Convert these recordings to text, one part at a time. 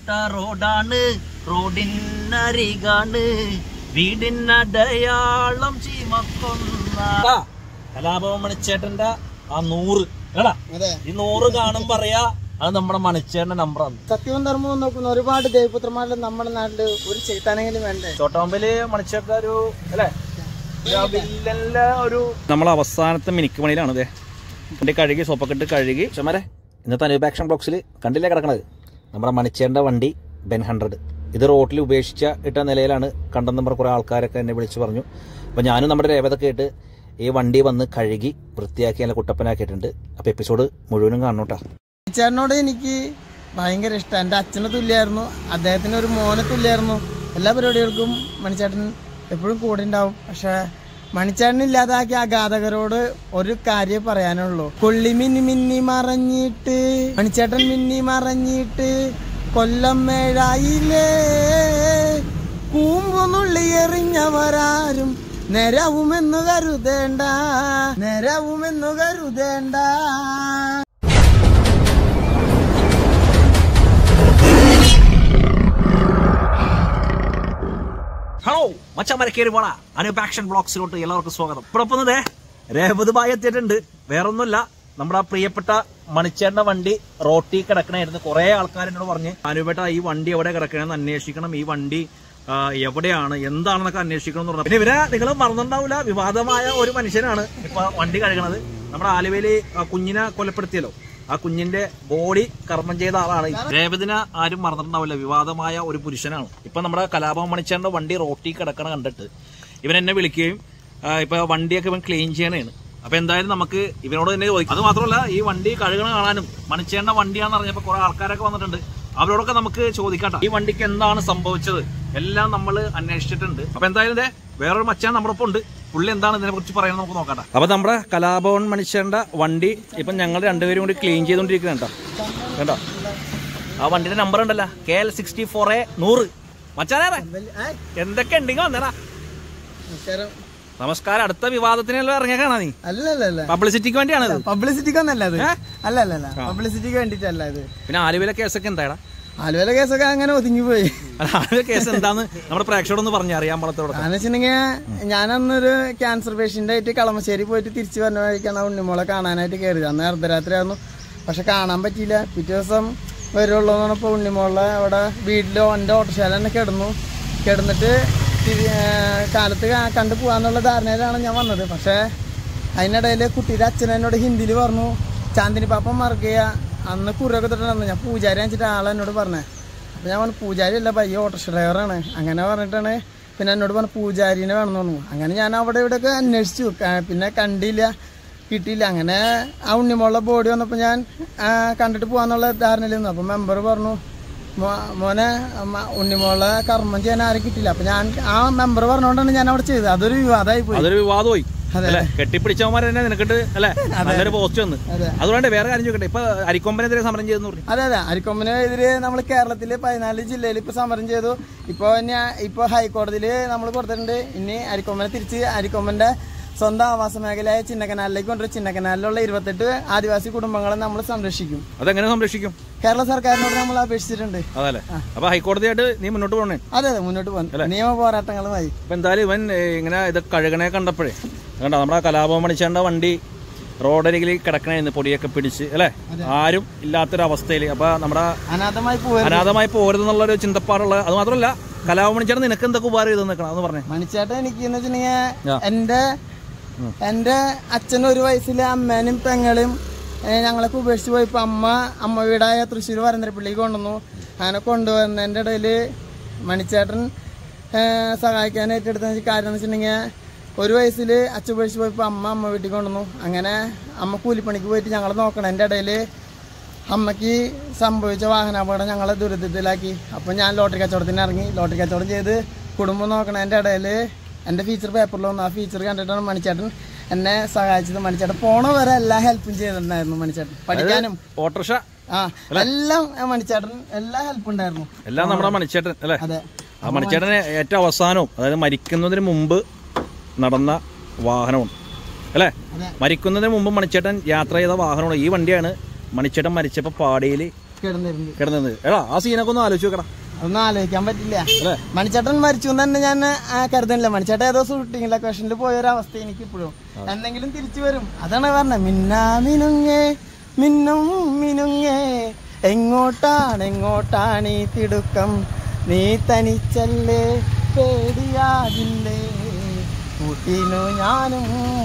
പ്രിയപ്പെട്ട റോഡാണ് റോഡിനരികാണ് വീടിനടയാളം ചീമക്കൊന്ന കലാഭവൻ മണിച്ചേട്ടന്റെ ആ നൂറ് കേടാ അതെ ഈ നൂറ് കാണും പറയാ അത് നമ്മുടെ മണിച്ചേട്ടന്റെ നമ്പറാണ് സത്യവും ധർമ്മവും നോക്കുന്ന ഒരുപാട് ദൈവപുത്രന്മാരുടെ നമ്മുടെ നാട്ടില് ഒരു ചെയ്താനെങ്കിലും വേണ്ടേ ചോട്ടാമ്പല് മണിച്ചേട്ട ഒരു അല്ലേ വില്ലന്റെ ഒരു നമ്മൾ അവസാനത്തെ മിനിക്ക് മണിയിലാണ് അതെ വണ്ടി കഴുകി സോപ്പൊക്കെ ഇട്ട് കഴുകി ചുമരെ ഇന്നത്തെ അനുപാക്ഷൻ ബോക്സിൽ കണ്ടില്ലേ കിടക്കണത് നമ്മുടെ മണിച്ചേറിൻ്റെ വണ്ടി ബെൻ ഹൺഡ്രഡ് ഇത് റോട്ടിൽ ഉപേക്ഷിച്ച ഇട്ട നിലയിലാണ് കണ്ട നമ്പർ കുറേ ആൾക്കാരൊക്കെ എന്നെ വിളിച്ച് പറഞ്ഞു അപ്പോൾ ഞാനും നമ്മുടെ രേവതൊക്കെ ആയിട്ട് ഈ വണ്ടി വന്ന് കഴുകി വൃത്തിയാക്കി നല്ല കുട്ടപ്പനാക്കിയിട്ടുണ്ട് അപ്പോൾ എപ്പിസോഡ് മുഴുവനും കാണണം കേട്ടോ ചേട്ടനോട് എനിക്ക് ഭയങ്കര ഇഷ്ടം എൻ്റെ അച്ഛനെ തുല്യായിരുന്നു അദ്ദേഹത്തിന് ഒരു മോനെ തുല്യായിരുന്നു എല്ലാ പരിപാടികൾക്കും മണിച്ചേട്ടൻ എപ്പോഴും കൂടെ ഉണ്ടാവും പക്ഷെ മണിച്ചേട്ടൻ ഇല്ലാതാക്കിയ ആ ഗാതകരോട് ഒരു കാര്യം പറയാനുള്ളൂ കൊള്ളി മിന്നി മിന്നി മറഞ്ഞിട്ട് മണിച്ചേട്ടൻ മിന്നി മറഞ്ഞിട്ട് കൊല്ലം മേഴായില്ലേ കൂമ്പുനുള്ളി എറിഞ്ഞവരാരും നിരവുമെന്നു കരുതേണ്ട നിരവുമെന്നു കരുതേണ്ട ഹലോ മച്ചന്മാരെ കയറി പോണ അനൂപ് ആക്ഷൻ ബ്ലോഗ്സിലോട്ട് എല്ലാവർക്കും സ്വാഗതം ഇപ്പോഴൊപ്പം രേവതുമായി എത്തിയിട്ടുണ്ട് വേറൊന്നുമില്ല നമ്മുടെ പ്രിയപ്പെട്ട മണിച്ചേണ്ട വണ്ടി റോട്ടി കിടക്കണായിരുന്നു കുറെ ആൾക്കാർ എന്നോട് പറഞ്ഞ് അനുപേട്ട ഈ വണ്ടി എവിടെ കിടക്കണമെന്ന് അന്വേഷിക്കണം ഈ വണ്ടി ആ, എവിടെയാണ് എന്താണെന്നൊക്കെ അന്വേഷിക്കണം എന്ന് പറഞ്ഞു പിന്നെ ഇവരെ നിങ്ങൾ മറന്നിട്ടുണ്ടാവില്ല വിവാദമായ ഒരു മനുഷ്യനാണ് ഇപ്പൊ വണ്ടി കഴുകണത് നമ്മുടെ ആലുവയില് ആ കുഞ്ഞിനെ കൊലപ്പെടുത്തിയല്ലോ ആ കുഞ്ഞിന്റെ ബോഡി കർമ്മം ചെയ്ത ആളാണ് രേവതിനെ ആരും മറന്നിട്ടുണ്ടാവില്ല വിവാദമായ ഒരു പുരുഷനാണ് ഇപ്പൊ നമ്മുടെ കലാപം മണിച്ചേണ്ട വണ്ടി റോട്ടി കിടക്കണ കണ്ടിട്ട് ഇവൻ എന്നെ വിളിക്കുകയും ആ, ഇപ്പൊ വണ്ടിയൊക്കെ ഇവൻ ക്ലീൻ ചെയ്യണേണ് അപ്പൊ എന്തായാലും നമുക്ക് ഇവനോട് തന്നെ ചോദിക്കാം അത് മാത്രമല്ല ഈ വണ്ടി കഴുകണ കാണാനും മണിച്ചേണ്ട വണ്ടിയാണെന്ന് അറിഞ്ഞപ്പോ കുറെ ആൾക്കാരൊക്കെ വന്നിട്ടുണ്ട് അവരോടൊക്കെ നമുക്ക് ചോദിക്കാട്ടോ ഈ വണ്ടിക്ക് എന്താണ് സംഭവിച്ചത് എല്ലാം നമ്മൾ അന്വേഷിച്ചിട്ടുണ്ട് അപ്പൊ എന്തായാലും ദേ വേറൊരു മച്ചാൻ നമ്മുടെ ഒപ്പം ഉണ്ട് പുള്ളി എന്താണ് ഇതിനെ കുറിച്ച് പറയുന്നത് നമുക്ക് നോക്കാം അപ്പൊ നമ്മുടെ കലാഭവൻ മനുഷ്യന്റെ വണ്ടി ഇപ്പൊ ഞങ്ങൾ രണ്ടുപേരും കൂടി ക്ലീൻ ചെയ്തോണ്ടിരിക്കുന്നുണ്ടോ കേട്ടോ ആ വണ്ടിയുടെ നമ്പർ ഉണ്ടല്ലോ K L sixty four A നൂറ് മച്ചാനേ എന്തൊക്കെ ഉണ്ടെങ്കിൽ വന്നേടാ നമസ്കാരം നമസ്കാരം അടുത്ത വിവാദത്തിനെല്ലാം ഇറങ്ങിയേക്കാണോ നീ അല്ലല്ല പബ്ലിസിറ്റിക്ക് വേണ്ടിയാണത് പബ്ലിസിറ്റിക്ക് ഒന്നല്ല അത് ഏ? അല്ല അല്ല അല്ല പബ്ലിസിറ്റിക്ക് വേണ്ടിട്ടല്ല ഇത് പിന്നെ ആലുവയിലെ കേസൊക്കെ എന്താടാ ആലുവയിലെ കേസൊക്കെ അങ്ങനെ ഒതുങ്ങി പോയി അല്ല, ആലുവ കേസ് എന്താന്ന് നമ്മുടെ പ്രേക്ഷകരോടൊന്ന് പറഞ്ഞു അറിയാൻ പാടത്തോടെ കാരണം വെച്ചിട്ടുണ്ടെങ്കിൽ ഞാനന്നൊരു ക്യാൻസർ പേഷ്യന്റ് ആയിട്ട് കളമശ്ശേരി പോയിട്ട് തിരിച്ചു വന്ന വഴിക്കാണ് ആ ഉണ്ണിമോളെ കാണാനായിട്ട് കയറിയത് അന്ന് അർദ്ധരാത്രി ആയിരുന്നു പക്ഷെ കാണാൻ പറ്റിയില്ല പിറ്റേ ദിവസം വരുള്ളൂ എന്ന് പറഞ്ഞപ്പോൾ ഉണ്ണിമോളെ അവിടെ വീട്ടിൽ എൻ്റെ ഓട്ടോശാല തന്നെ കിടന്നു കിടന്നിട്ട് തിരി- ഏ, കാലത്ത് കാ- കണ്ടു പോകാന്നുള്ള ധാരണയിലാണ് ഞാൻ വന്നത് പക്ഷേ അതിനിടയിൽ കുട്ടിയുടെ അച്ഛൻ എന്നോട് ഹിന്ദിയിൽ പറഞ്ഞു ചാന്ദിനി പാപ്പ മറക്കുക അന്ന് കുറിയൊക്കെ തൊട്ടാണ് ഞാൻ പൂജാരി വെച്ചിട്ട് ആളെ എന്നോട് പറഞ്ഞേ അപ്പോൾ ഞാൻ പറഞ്ഞു പൂജാരി അല്ല പയ്യ ഓട്ടോറിക്ഷ ഡ്രൈവറാണ് അങ്ങനെ പറഞ്ഞിട്ടാണ് പിന്നെ എന്നോട് പറഞ്ഞു പൂജാരിനെ വേണമെന്ന് പറഞ്ഞു അങ്ങനെ ഞാൻ അവിടെ ഇവിടെയൊക്കെ അന്വേഷിച്ചു ക- പിന്നെ കണ്ടില്ല കിട്ടിയില്ല അങ്ങനെ ആ ഉണ്ണിമോളുടെ ബോഡി വന്നപ്പോൾ ഞാൻ ആ, കണ്ടിട്ട് പോകാന്നുള്ള ധാരണയിൽ നിന്നു അപ്പോൾ മെമ്പർ പറഞ്ഞു മോ- മോനെ മ- ഉണ്ണിമോളെ കർമ്മം ചെയ്യാൻ ആരും കിട്ടിയില്ല അപ്പം ഞാൻ ആ മെമ്പർ പറഞ്ഞുകൊണ്ടാണ് ഞാൻ അവിടെ ചെയ്തത് അതൊരു വിവാദമായി പോയി അതൊരു വിവാദമായി അതെ. അല്ലെ കെട്ടിപ്പിടിച്ചവന്മാർ തന്നെ നിനക്കിട്ട് അല്ലെ നല്ലൊരു പോസ്റ്റ് വന്ന് അതെ അതുകൊണ്ട് വേറെ കാര്യം ചോദിക്കട്ടെ ഇപ്പൊ അരിക്കൊമ്പനെതിരെ സമരം ചെയ്തെന്ന് പറഞ്ഞു അതെ അതെ അരിക്കൊമ്പനെതിരെ നമ്മൾ കേരളത്തില് പതിനാല് ജില്ലയിൽ ഇപ്പൊ സമരം ചെയ്തു ഇപ്പൊ ഞാൻ ഇപ്പൊ ഹൈക്കോടതിയിൽ നമ്മൾ കൊടുത്തിട്ടുണ്ട് ഇനി അരിക്കൊമ്പനെ തിരിച്ച് അരിക്കൊമ്പന്റെ സ്വന്തം ആവാസ മേഖലയായ ചിന്നക്കനാലിലേക്ക് കൊണ്ടുവരും ചിന്നക്കനാലിലുള്ള ഇരുപത്തെട്ട് ആദിവാസി കുടുംബങ്ങളെ നമ്മൾ സംരക്ഷിക്കും അതെങ്ങനെ സംരക്ഷിക്കും കേരള സർക്കാരിനോട് നമ്മൾ അപേക്ഷിച്ചിട്ടുണ്ട് അതല്ലേ അപ്പൊ ഹൈക്കോടതിയായിട്ട് നീ മുന്നോട്ട് പോകണേ അതെ അതെ മുന്നോട്ട് പോകുന്നു നിയമ പോരാട്ടങ്ങളുമായി അപ്പൊ എന്തായാലും ഇവൻ ഏ, ഇങ്ങനെ ഇത് കഴുകണേ കണ്ടപ്പോഴേ കണ്ട നമ്മുടെ കലാപം മണിച്ചേണ്ട വണ്ടി റോഡരികിൽ കിടക്കണായിരുന്നു പൊടിയൊക്കെ പിടിച്ച് അല്ലെ ആരും ഇല്ലാത്തൊരവസ്ഥയിൽ അപ്പൊ നമ്മുടെ അനാഥമായി പോയത് അനാഥമായി പോരുതെന്നുള്ളൊരു ചിന്തപ്പാടുള്ള അത് മാത്രമല്ല കലാപം മണിച്ചേണ്ട നിനക്ക് എന്തൊക്കെ ഉപകാരം ചെയ്ത് നിൽക്കണം അതെന്ന് പറഞ്ഞേ മണിച്ചേട്ടൻ എനിക്ക് എന്ന് ആ. വെച്ചിട്ടുണ്ടെങ്കിൽ എന്റെ എന്റെ അച്ഛൻ ഒരു വയസ്സിലെ അമ്മേനും പെങ്ങളും ഏ, ഞങ്ങളൊക്കെ ഉപേക്ഷിച്ച് പോയപ്പോ അമ്മ അമ്മ വീടായ തൃശ്ശൂർ വരന്തരപ്പള്ളിക്ക് കൊണ്ടുവന്നു അങ്ങനെ കൊണ്ടുവന്നതിന്റെ ഇടയിൽ മണിച്ചേട്ടൻ ഏ, സഹായിക്കാൻ ഏറ്റെടുത്ത കാര്യം എന്ന് വെച്ചിട്ടുണ്ടെങ്കിൽ ഒരു വയസ്സിൽ അച്ഛൻ ഉപേക്ഷിച്ച് പോയപ്പോൾ അമ്മ അമ്മ വീട്ടിൽ കൊണ്ടുവന്നു അങ്ങനെ അമ്മ കൂലിപ്പണിക്ക് പോയിട്ട് ഞങ്ങൾ നോക്കണം എൻ്റെ ഇടയിൽ അമ്മയ്ക്ക് സംഭവിച്ച വാഹനാപകടം ഞങ്ങളെ ദുരിതത്തിലാക്കി അപ്പം ഞാൻ ലോട്ടറി കച്ചവടത്തിന് ഇറങ്ങി ലോട്ടറി കച്ചവടം ചെയ്ത് കുടുംബം നോക്കണതിൻ്റെ ഇടയിൽ എൻ്റെ ഫീച്ചർ പേപ്പറിൽ വന്നു ആ ഫീച്ചർ കണ്ടിട്ടാണ് മണിച്ചേട്ടൻ എന്നെ സഹായിച്ചത് മണിച്ചേട്ടൻ പോണ വരെ എല്ലാ ഹെൽപ്പും ചെയ്തിട്ടുണ്ടായിരുന്നു മണിച്ചേട്ടൻ പഠിക്കാനും ഓട്ടോറിക്ഷ ആ എല്ലാം മണിച്ചേട്ടൻ എല്ലാ ഹെൽപ്പും ഉണ്ടായിരുന്നു എല്ലാം നമ്മുടെ മണിച്ചേട്ടൻ അല്ലെ അതെ ആ മണിച്ചേട്ടന് ഏറ്റവും അവസാനവും അതായത് മരിക്കുന്നതിന് മുമ്പ് നടന്ന വാഹനമാണ് അല്ലേ അതെ മരിക്കുന്നതിന് മുമ്പ് മണിച്ചേട്ടൻ യാത്ര ചെയ്ത വാഹനമാണ് ഈ വണ്ടിയാണ് മണിച്ചേട്ടൻ മരിച്ചപ്പോൾ പാടിയിൽ കിടന്നിരുന്നത് കിടന്നത് എടാ ആ സീനൊക്കെ ഒന്ന് ആലോചിച്ച് നോക്കടാ അതൊന്നും ആലോചിക്കാൻ പറ്റില്ല അല്ലേ മണിച്ചേട്ടൻ മരിച്ചു എന്ന് തന്നെ ഞാൻ ആ, കരുതണില്ല മണിച്ചേട്ടൻ ഏതോ ഷൂട്ടിംഗ് ലൊക്കേഷനിൽ പോയ ഒരു അവസ്ഥ എനിക്ക് ഇപ്പോഴും എന്തെങ്കിലും തിരിച്ചു വരും അതാണ് പറഞ്ഞത് മിന്നാ മിനുങ്ങേ മിന്നും മിനുങ്ങേ എങ്ങോട്ടാണ് എങ്ങോട്ടാണ് ഈ തിടുക്കം നീ തനിച്ചല്ലേ പേടിയാകില്ലേ കൂട്ടിനു ഞാനും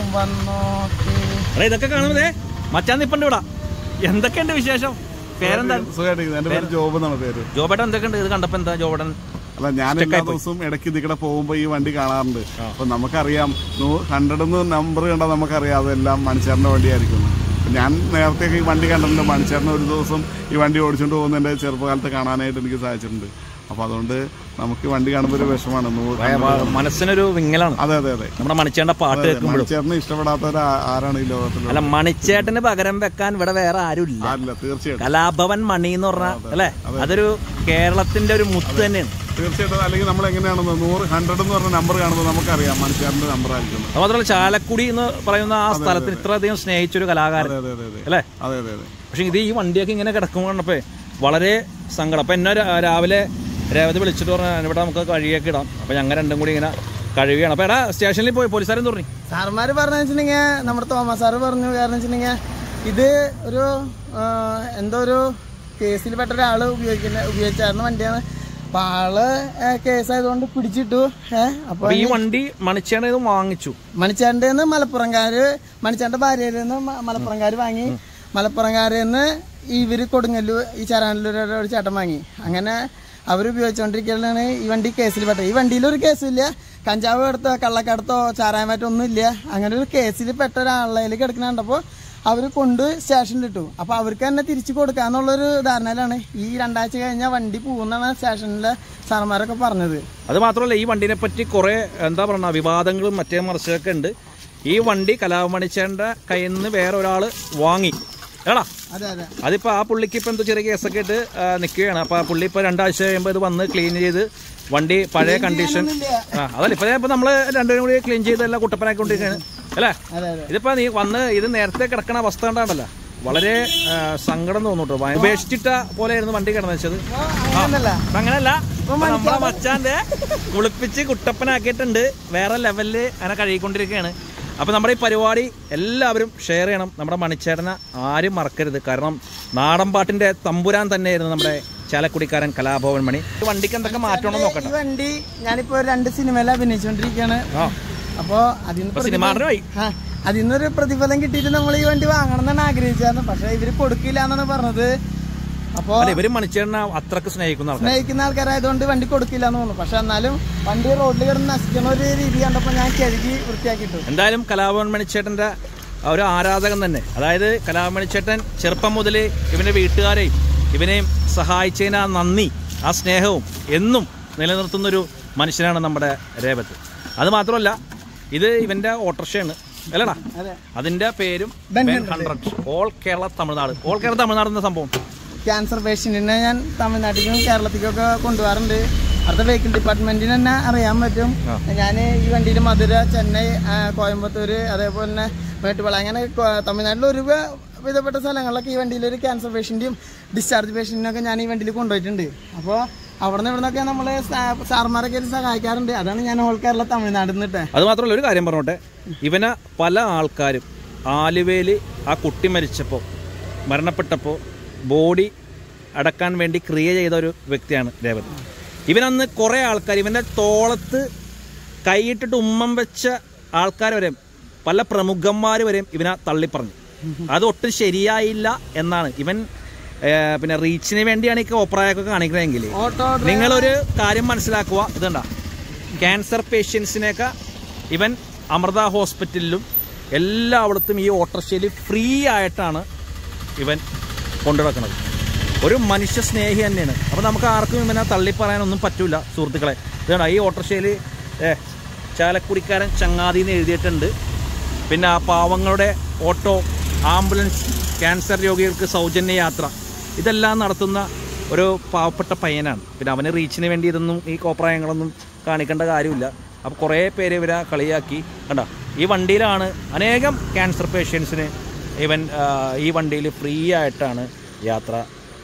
വന്നോട്ടെ എടാ ഇതൊക്കെ കാണുന്നതേ മച്ചാൻ നിപ്പണ്ട് ഇവിടെ എന്തൊക്കെയുണ്ട് വിശേഷം പേരെന്താ സുഖമായിട്ടിരിക്കുന്നു എന്റെ പേര് ജോബ് എന്നാണ് പേര് ജോബേട്ടൻ എന്തൊക്കെയുണ്ട് ഇത് കണ്ടപ്പോ എന്താ ജോബേട്ടൻ അല്ല ഞാൻ എല്ലാ ദിവസവും ഇടയ്ക്ക് ഇതിക്കടെ പോകുമ്പോ ഈ വണ്ടി കാണാറുണ്ട് അപ്പൊ നമുക്കറിയാം ഹൺഡ്രഡ് നമ്പർ കണ്ടാൽ നമുക്കറിയാം അതെല്ലാം മണിച്ചേറിന്റെ വണ്ടിയായിരിക്കും അപ്പൊ ഞാൻ നേരത്തെ ഈ വണ്ടി കണ്ടിട്ടുണ്ട് മണിച്ചേറിന് ഒരു ദിവസം ഈ വണ്ടി ഓടിച്ചുകൊണ്ട് പോകുന്ന എന്റെ ചെറുപ്പകാലത്ത് കാണാനായിട്ട് എനിക്ക് സാധിച്ചിട്ടുണ്ട് അപ്പൊ അതുകൊണ്ട് നമുക്ക് ഈ വണ്ടി കാണുമ്പോൾ ഒരു വിഷമാണ് നൂറ് മനസ്സിനൊരു വിങ്ങലാണ് അതെ അതെ അതെ നമ്മുടെ മണിച്ചേണ്ട പാട്ട് കേൾക്കുമ്പോഴും മണിച്ചേറിന് ഇഷ്ടപ്പെടാത്തവർ ആരാണ് ഈ ലോകത്തിൽ അല്ല മണിച്ചേട്ടന് പകരം വെക്കാൻ ഇവിടെ വേറെ ആരുമില്ല ആരില്ല തീർച്ചയായിട്ടും കലാഭവൻ മണി എന്ന് പറഞ്ഞ അല്ലെ അതൊരു കേരളത്തിന്റെ ഒരു മുത്ത് തന്നെയാണ് തീർച്ചയായിട്ടും അല്ലെങ്കിൽ നമ്മൾ എങ്ങനെയാണെന്ന് നൂറ് ഹൺഡ്രഡ് എന്ന് പറഞ്ഞ നമ്പർ കാണുമ്പോൾ നമുക്കറിയാം മണിച്ചേറിന്റെ നമ്പർ ആയിരിക്കും അത് മാത്രമല്ല ചാലക്കുടി എന്ന് പറയുന്ന ആ സ്ഥലത്തിന് ഇത്രയധികം സ്നേഹിച്ചൊരു കലാകാരൻ അതെ അതെ അതെ അല്ലേ അതെ അതെ അതെ പക്ഷെ ഇത് ഈ വണ്ടിയൊക്കെ ഇങ്ങനെ കിടക്കുമ്പോൾ കണ്ടപ്പോ വളരെ സങ്കടം അപ്പൊ എന്നെ രാ- രാവിലെ രേവതി വിളിച്ചിട്ട് പറഞ്ഞാൽ ഇവിടെ നമുക്ക് കഴുകിയൊക്കെ ഇടാം അപ്പൊ ഞങ്ങൾ രണ്ടും കൂടി ഇങ്ങനെ കഴുകുകയാണ് അപ്പൊ എടാ സ്റ്റേഷനിൽ പോയി പോലീസുകാരും പറഞ്ഞു സാറന്മാര് പറഞ്ഞു വെച്ചിട്ടുണ്ടെങ്കിൽ നമ്മുടെ തോമസ് സാറ് പറഞ്ഞു കാരണം വെച്ചിട്ടുണ്ടെങ്കിൽ ഇത് ഒരു ആ, എന്തോ ഒരു കേസിൽ പെട്ട ഒരാള് ഉപയോഗിക്കുന്ന ഉപയോഗിച്ചായിരുന്ന വണ്ടിയാണ് അപ്പൊ ആള് കേസായതുകൊണ്ട് പിടിച്ചിട്ടു ഏഹ് അപ്പൊ അപ്പൊ ഈ വണ്ടി മണിച്ചേണ ഇത് വാങ്ങിച്ചു മണിച്ചാന്റെ നിന്ന് മലപ്പുറംകാര് മണിച്ചാന്റെ ഭാര്യയിൽ നിന്ന് മ- മലപ്പുറംകാര് വാങ്ങി മലപ്പുറംകാരിൽ നിന്ന് ഇവര് കൊടുങ്ങല്ലൂർ ഈ ചരാനല്ലൂരുടെ ഒരു ചേട്ടൻ വാങ്ങി അങ്ങനെ അവർ ഉപയോഗിച്ചുകൊണ്ടിരിക്കലാണ് ഈ വണ്ടി കേസിൽ പെട്ടത് ഈ വണ്ടിയിൽ ഒരു കേസുമില്ല കഞ്ചാവ് എടുത്തോ കള്ളക്കടത്തോ ചാരായമാറ്റോ ഒന്നുമില്ല അങ്ങനെ ഒരു കേസിൽ പെട്ട ഒരാളെ കിടക്കുന്ന കണ്ടപ്പോൾ അവർ കൊണ്ട് സ്റ്റേഷനിലിട്ടു അപ്പോൾ അവർക്ക് തന്നെ തിരിച്ചു കൊടുക്കാന്നുള്ളൊരു ധാരണയിലാണ് ഈ രണ്ടാഴ്ച കഴിഞ്ഞാൽ വണ്ടി പോകുന്നാണ് സ്റ്റേഷനിലെ സാറന്മാരൊക്കെ പറഞ്ഞത് അത് മാത്രമല്ല ഈ വണ്ടിനെ പറ്റി കുറെ എന്താ പറയുക വിവാദങ്ങളും മറ്റേ മറിച്ചൊക്കെ ഉണ്ട് ഈ വണ്ടി കലാമണിച്ചേണ്ട കയ്യിൽ നിന്ന് വേറെ ഒരാൾ വാങ്ങി ഏടാ അതെ അതെ അതിപ്പോ ആ പുള്ളിക്ക് ഇപ്പൊ എന്തോ ചെറിയ കേസൊക്കെ ഇട്ട് ആ, നിൽക്കുകയാണ് അപ്പൊ ആ പുള്ളി ഇപ്പൊ രണ്ടാഴ്ച കഴിയുമ്പോൾ ഇത് വന്ന് ക്ലീൻ ചെയ്ത് വണ്ടി പഴയ കണ്ടീഷൻ ആ അതല്ല ഇപ്പൊ ഇപ്പൊ നമ്മള് രണ്ടുപേരും കൂടി ക്ലീൻ ചെയ്ത് എല്ലാം കുട്ടപ്പനാക്കിക്കൊണ്ടിരിക്കുകയാണ് അല്ലേ അതെ അതെ ഇതിപ്പോ നീ വന്ന് ഇത് നേരത്തെ കിടക്കണ അവസ്ഥ കണ്ടാണ്ടല്ലോ വളരെ ആ, സങ്കടം തോന്നുട്ടോ ഉപേക്ഷിച്ചിട്ട പോലെയായിരുന്നു വണ്ടി കിടന്നു വെച്ചത് അങ്ങനല്ല അപ്പൊ അങ്ങനല്ല ഇപ്പൊ നമ്മളെ മച്ചാന്റെ കുളിപ്പിച്ച് കുട്ടപ്പനാക്കിയിട്ടുണ്ട് വേറെ ലെവലില് അങ്ങനെ കഴുകിക്കൊണ്ടിരിക്കുകയാണ് അപ്പൊ നമ്മുടെ ഈ പരിപാടി എല്ലാവരും ഷെയർ ചെയ്യണം നമ്മുടെ മണിച്ചേട്ടനെ ആരും മറക്കരുത് കാരണം നാടൻ പാട്ടിന്റെ തമ്പുരാൻ തന്നെയായിരുന്നു നമ്മുടെ ചാലക്കുടിക്കാരൻ കലാഭവൻ മണി ഈ വണ്ടിക്ക് എന്തൊക്കെ മാറ്റണമെന്ന് നോക്കട്ടെ ഈ വണ്ടി ഞാനിപ്പോ രണ്ട് സിനിമയിൽ അഭിനയിച്ചുകൊണ്ടിരിക്കുകയാണ് ആ അപ്പോ അതിന് ഇപ്പൊ സിനിമാറിനായി ആ, അതിന്നൊരു പ്രതിഫലം കിട്ടിയിട്ട് നമ്മൾ ഈ വണ്ടി വാങ്ങണം എന്നാണ് ആഗ്രഹിച്ചായിരുന്നു പക്ഷെ ഇവര് കൊടുക്കില്ല എന്നാണ് പറഞ്ഞത് അപ്പോ അല്ല ഇവര് മണിച്ചേട്ടനെ അത്രക്ക് സ്നേഹിക്കുന്ന ആൾക്കാർ സ്നേഹിക്കുന്ന ആൾക്കാരായതുകൊണ്ട് വണ്ടി കൊടുക്കില്ല എന്ന് തോന്നുന്നു പക്ഷെ എന്നാലും വണ്ടി റോഡിൽ കിടന്ന് നശിക്കുന്ന ഒരു രീതി കണ്ടപ്പോ ഞാൻ കഴുകി വൃത്തിയാക്കിയിട്ടു എന്തായാലും കലാഭവൻ മണിച്ചേട്ടന്റെ ഒരു ആരാധകൻ തന്നെ അതായത് കലാഭവൻ മണിച്ചേട്ടൻ ചെറുപ്പം മുതൽ ഇവന്റെ വീട്ടുകാരെയും ഇവനെയും സഹായിച്ചതിന് ആ നന്ദി ആ സ്നേഹവും എന്നും നിലനിർത്തുന്നൊരു മനുഷ്യനാണ് നമ്മുടെ രേവത്ത് അത് മാത്രമല്ല ഇത് ഇവന്റെ ഓട്ടർഷയാണ് അല്ലടാ അതെ അതിന്റെ പേരും Ben Ben hundred all Kerala Tamil Nadu all Kerala Tamil Nadu എന്ന സംഭവം ക്യാൻസർ പേഷ്യന്റിനെ ഞാൻ തമിഴ്നാട്ടിലേക്കും കേരളത്തിലേക്കൊക്കെ കൊണ്ടുപോകാറുണ്ട് അടുത്ത വെഹിക്കിൾ ഡിപ്പാർട്ട്മെന്റിന് തന്നെ അറിയാൻ പറ്റും ഞാൻ ഈ വണ്ടിയിൽ മധുര ചെന്നൈ ആ, കോയമ്പത്തൂര് അതേപോലെ തന്നെ മേട്ടുപാള അങ്ങനെ കൊ- തമിഴ്നാട്ടിൽ ഒരു വ- വിധപ്പെട്ട സ്ഥലങ്ങളിലൊക്കെ ഈ വണ്ടിയിൽ ഒരു ക്യാൻസർ പേഷ്യന്റും ഡിസ്ചാർജ് പേഷ്യന്റിനൊക്കെ ഞാൻ ഈ വണ്ടിയിൽ കൊണ്ടുപോയിട്ടുണ്ട് അപ്പോൾ അവിടെ നിന്ന് ഇവിടെ നിന്നൊക്കെ നമ്മൾ സാർമാരൊക്കെ ആയിട്ട് സഹായിക്കാറുണ്ട് അതാണ് ഞാൻ ഓൾ കേരള തമിഴ്നാട്ടിൽ നിന്നിട്ട് അത് മാത്രമല്ല ഒരു കാര്യം പറഞ്ഞോട്ടെ ഇവനെ പല ആൾക്കാരും ആലുവയിൽ ആ കുട്ടി മരിച്ചപ്പോൾ മരണപ്പെട്ടപ്പോൾ ബോഡി അടക്കാൻ വേണ്ടി ക്രിയ ചെയ്ത ഒരു വ്യക്തിയാണ് രേവത് ഇവനന്ന് കുറേ ആൾക്കാർ ഇവൻ്റെ തോളത്ത് കൈയിട്ടിട്ട് ഉമ്മം വെച്ച ആൾക്കാർ വരെയും പല പ്രമുഖന്മാർ വരെയും ഇവനെ തള്ളിപ്പറഞ്ഞു അത് ഒട്ടും ശരിയായില്ല എന്നാണ് ഇവൻ ഏർ, പിന്നെ റീച്ചിന് വേണ്ടിയാണ് ഈ കോപ്രായൊക്കെ കാണിക്കണമെങ്കിൽ ഓട്ടോ നിങ്ങളൊരു കാര്യം മനസ്സിലാക്കുക ഇതണ്ട ക്യാൻസർ പേഷ്യൻസിനെയൊക്കെ ഇവൻ അമൃത ഹോസ്പിറ്റലിലും എല്ലായിടത്തും ഈ ഓട്ടോറിക്ഷയിൽ ഫ്രീ ആയിട്ടാണ് ഇവൻ കൊണ്ടുനടക്കുന്നത് ഒരു മനുഷ്യ സ്നേഹി തന്നെയാണ് അപ്പോൾ നമുക്ക് ആർക്കും ഇവനെ തള്ളി പറയാനൊന്നും പറ്റൂല സുഹൃത്തുക്കളെ ഇതാണ് ഈ ഓട്ടോറിക്ഷയിൽ ഏ ചാലക്കുടിക്കാരൻ ചങ്ങാതി എന്ന് എഴുതിയിട്ടുണ്ട് പിന്നെ ആ പാവങ്ങളുടെ ഓട്ടോ ആംബുലൻസ് ക്യാൻസർ രോഗികൾക്ക് സൗജന്യ യാത്ര ഇതെല്ലാം നടത്തുന്ന ഒരു പാവപ്പെട്ട പയ്യനാണ് പിന്നെ അവന് റീച്ചിന് വേണ്ടി ഇതൊന്നും ഈ കോപ്രായങ്ങളൊന്നും കാണിക്കേണ്ട കാര്യമില്ല അപ്പോൾ കുറേ പേര് ഇവരെ കളിയാക്കി കണ്ട ഈ വണ്ടിയിലാണ് അനേകം ക്യാൻസർ പേഷ്യൻസിന് ഇവൻ ആ, ഈ വണ്ടിയിൽ ഫ്രീ ആയിട്ടാണ് യാത്ര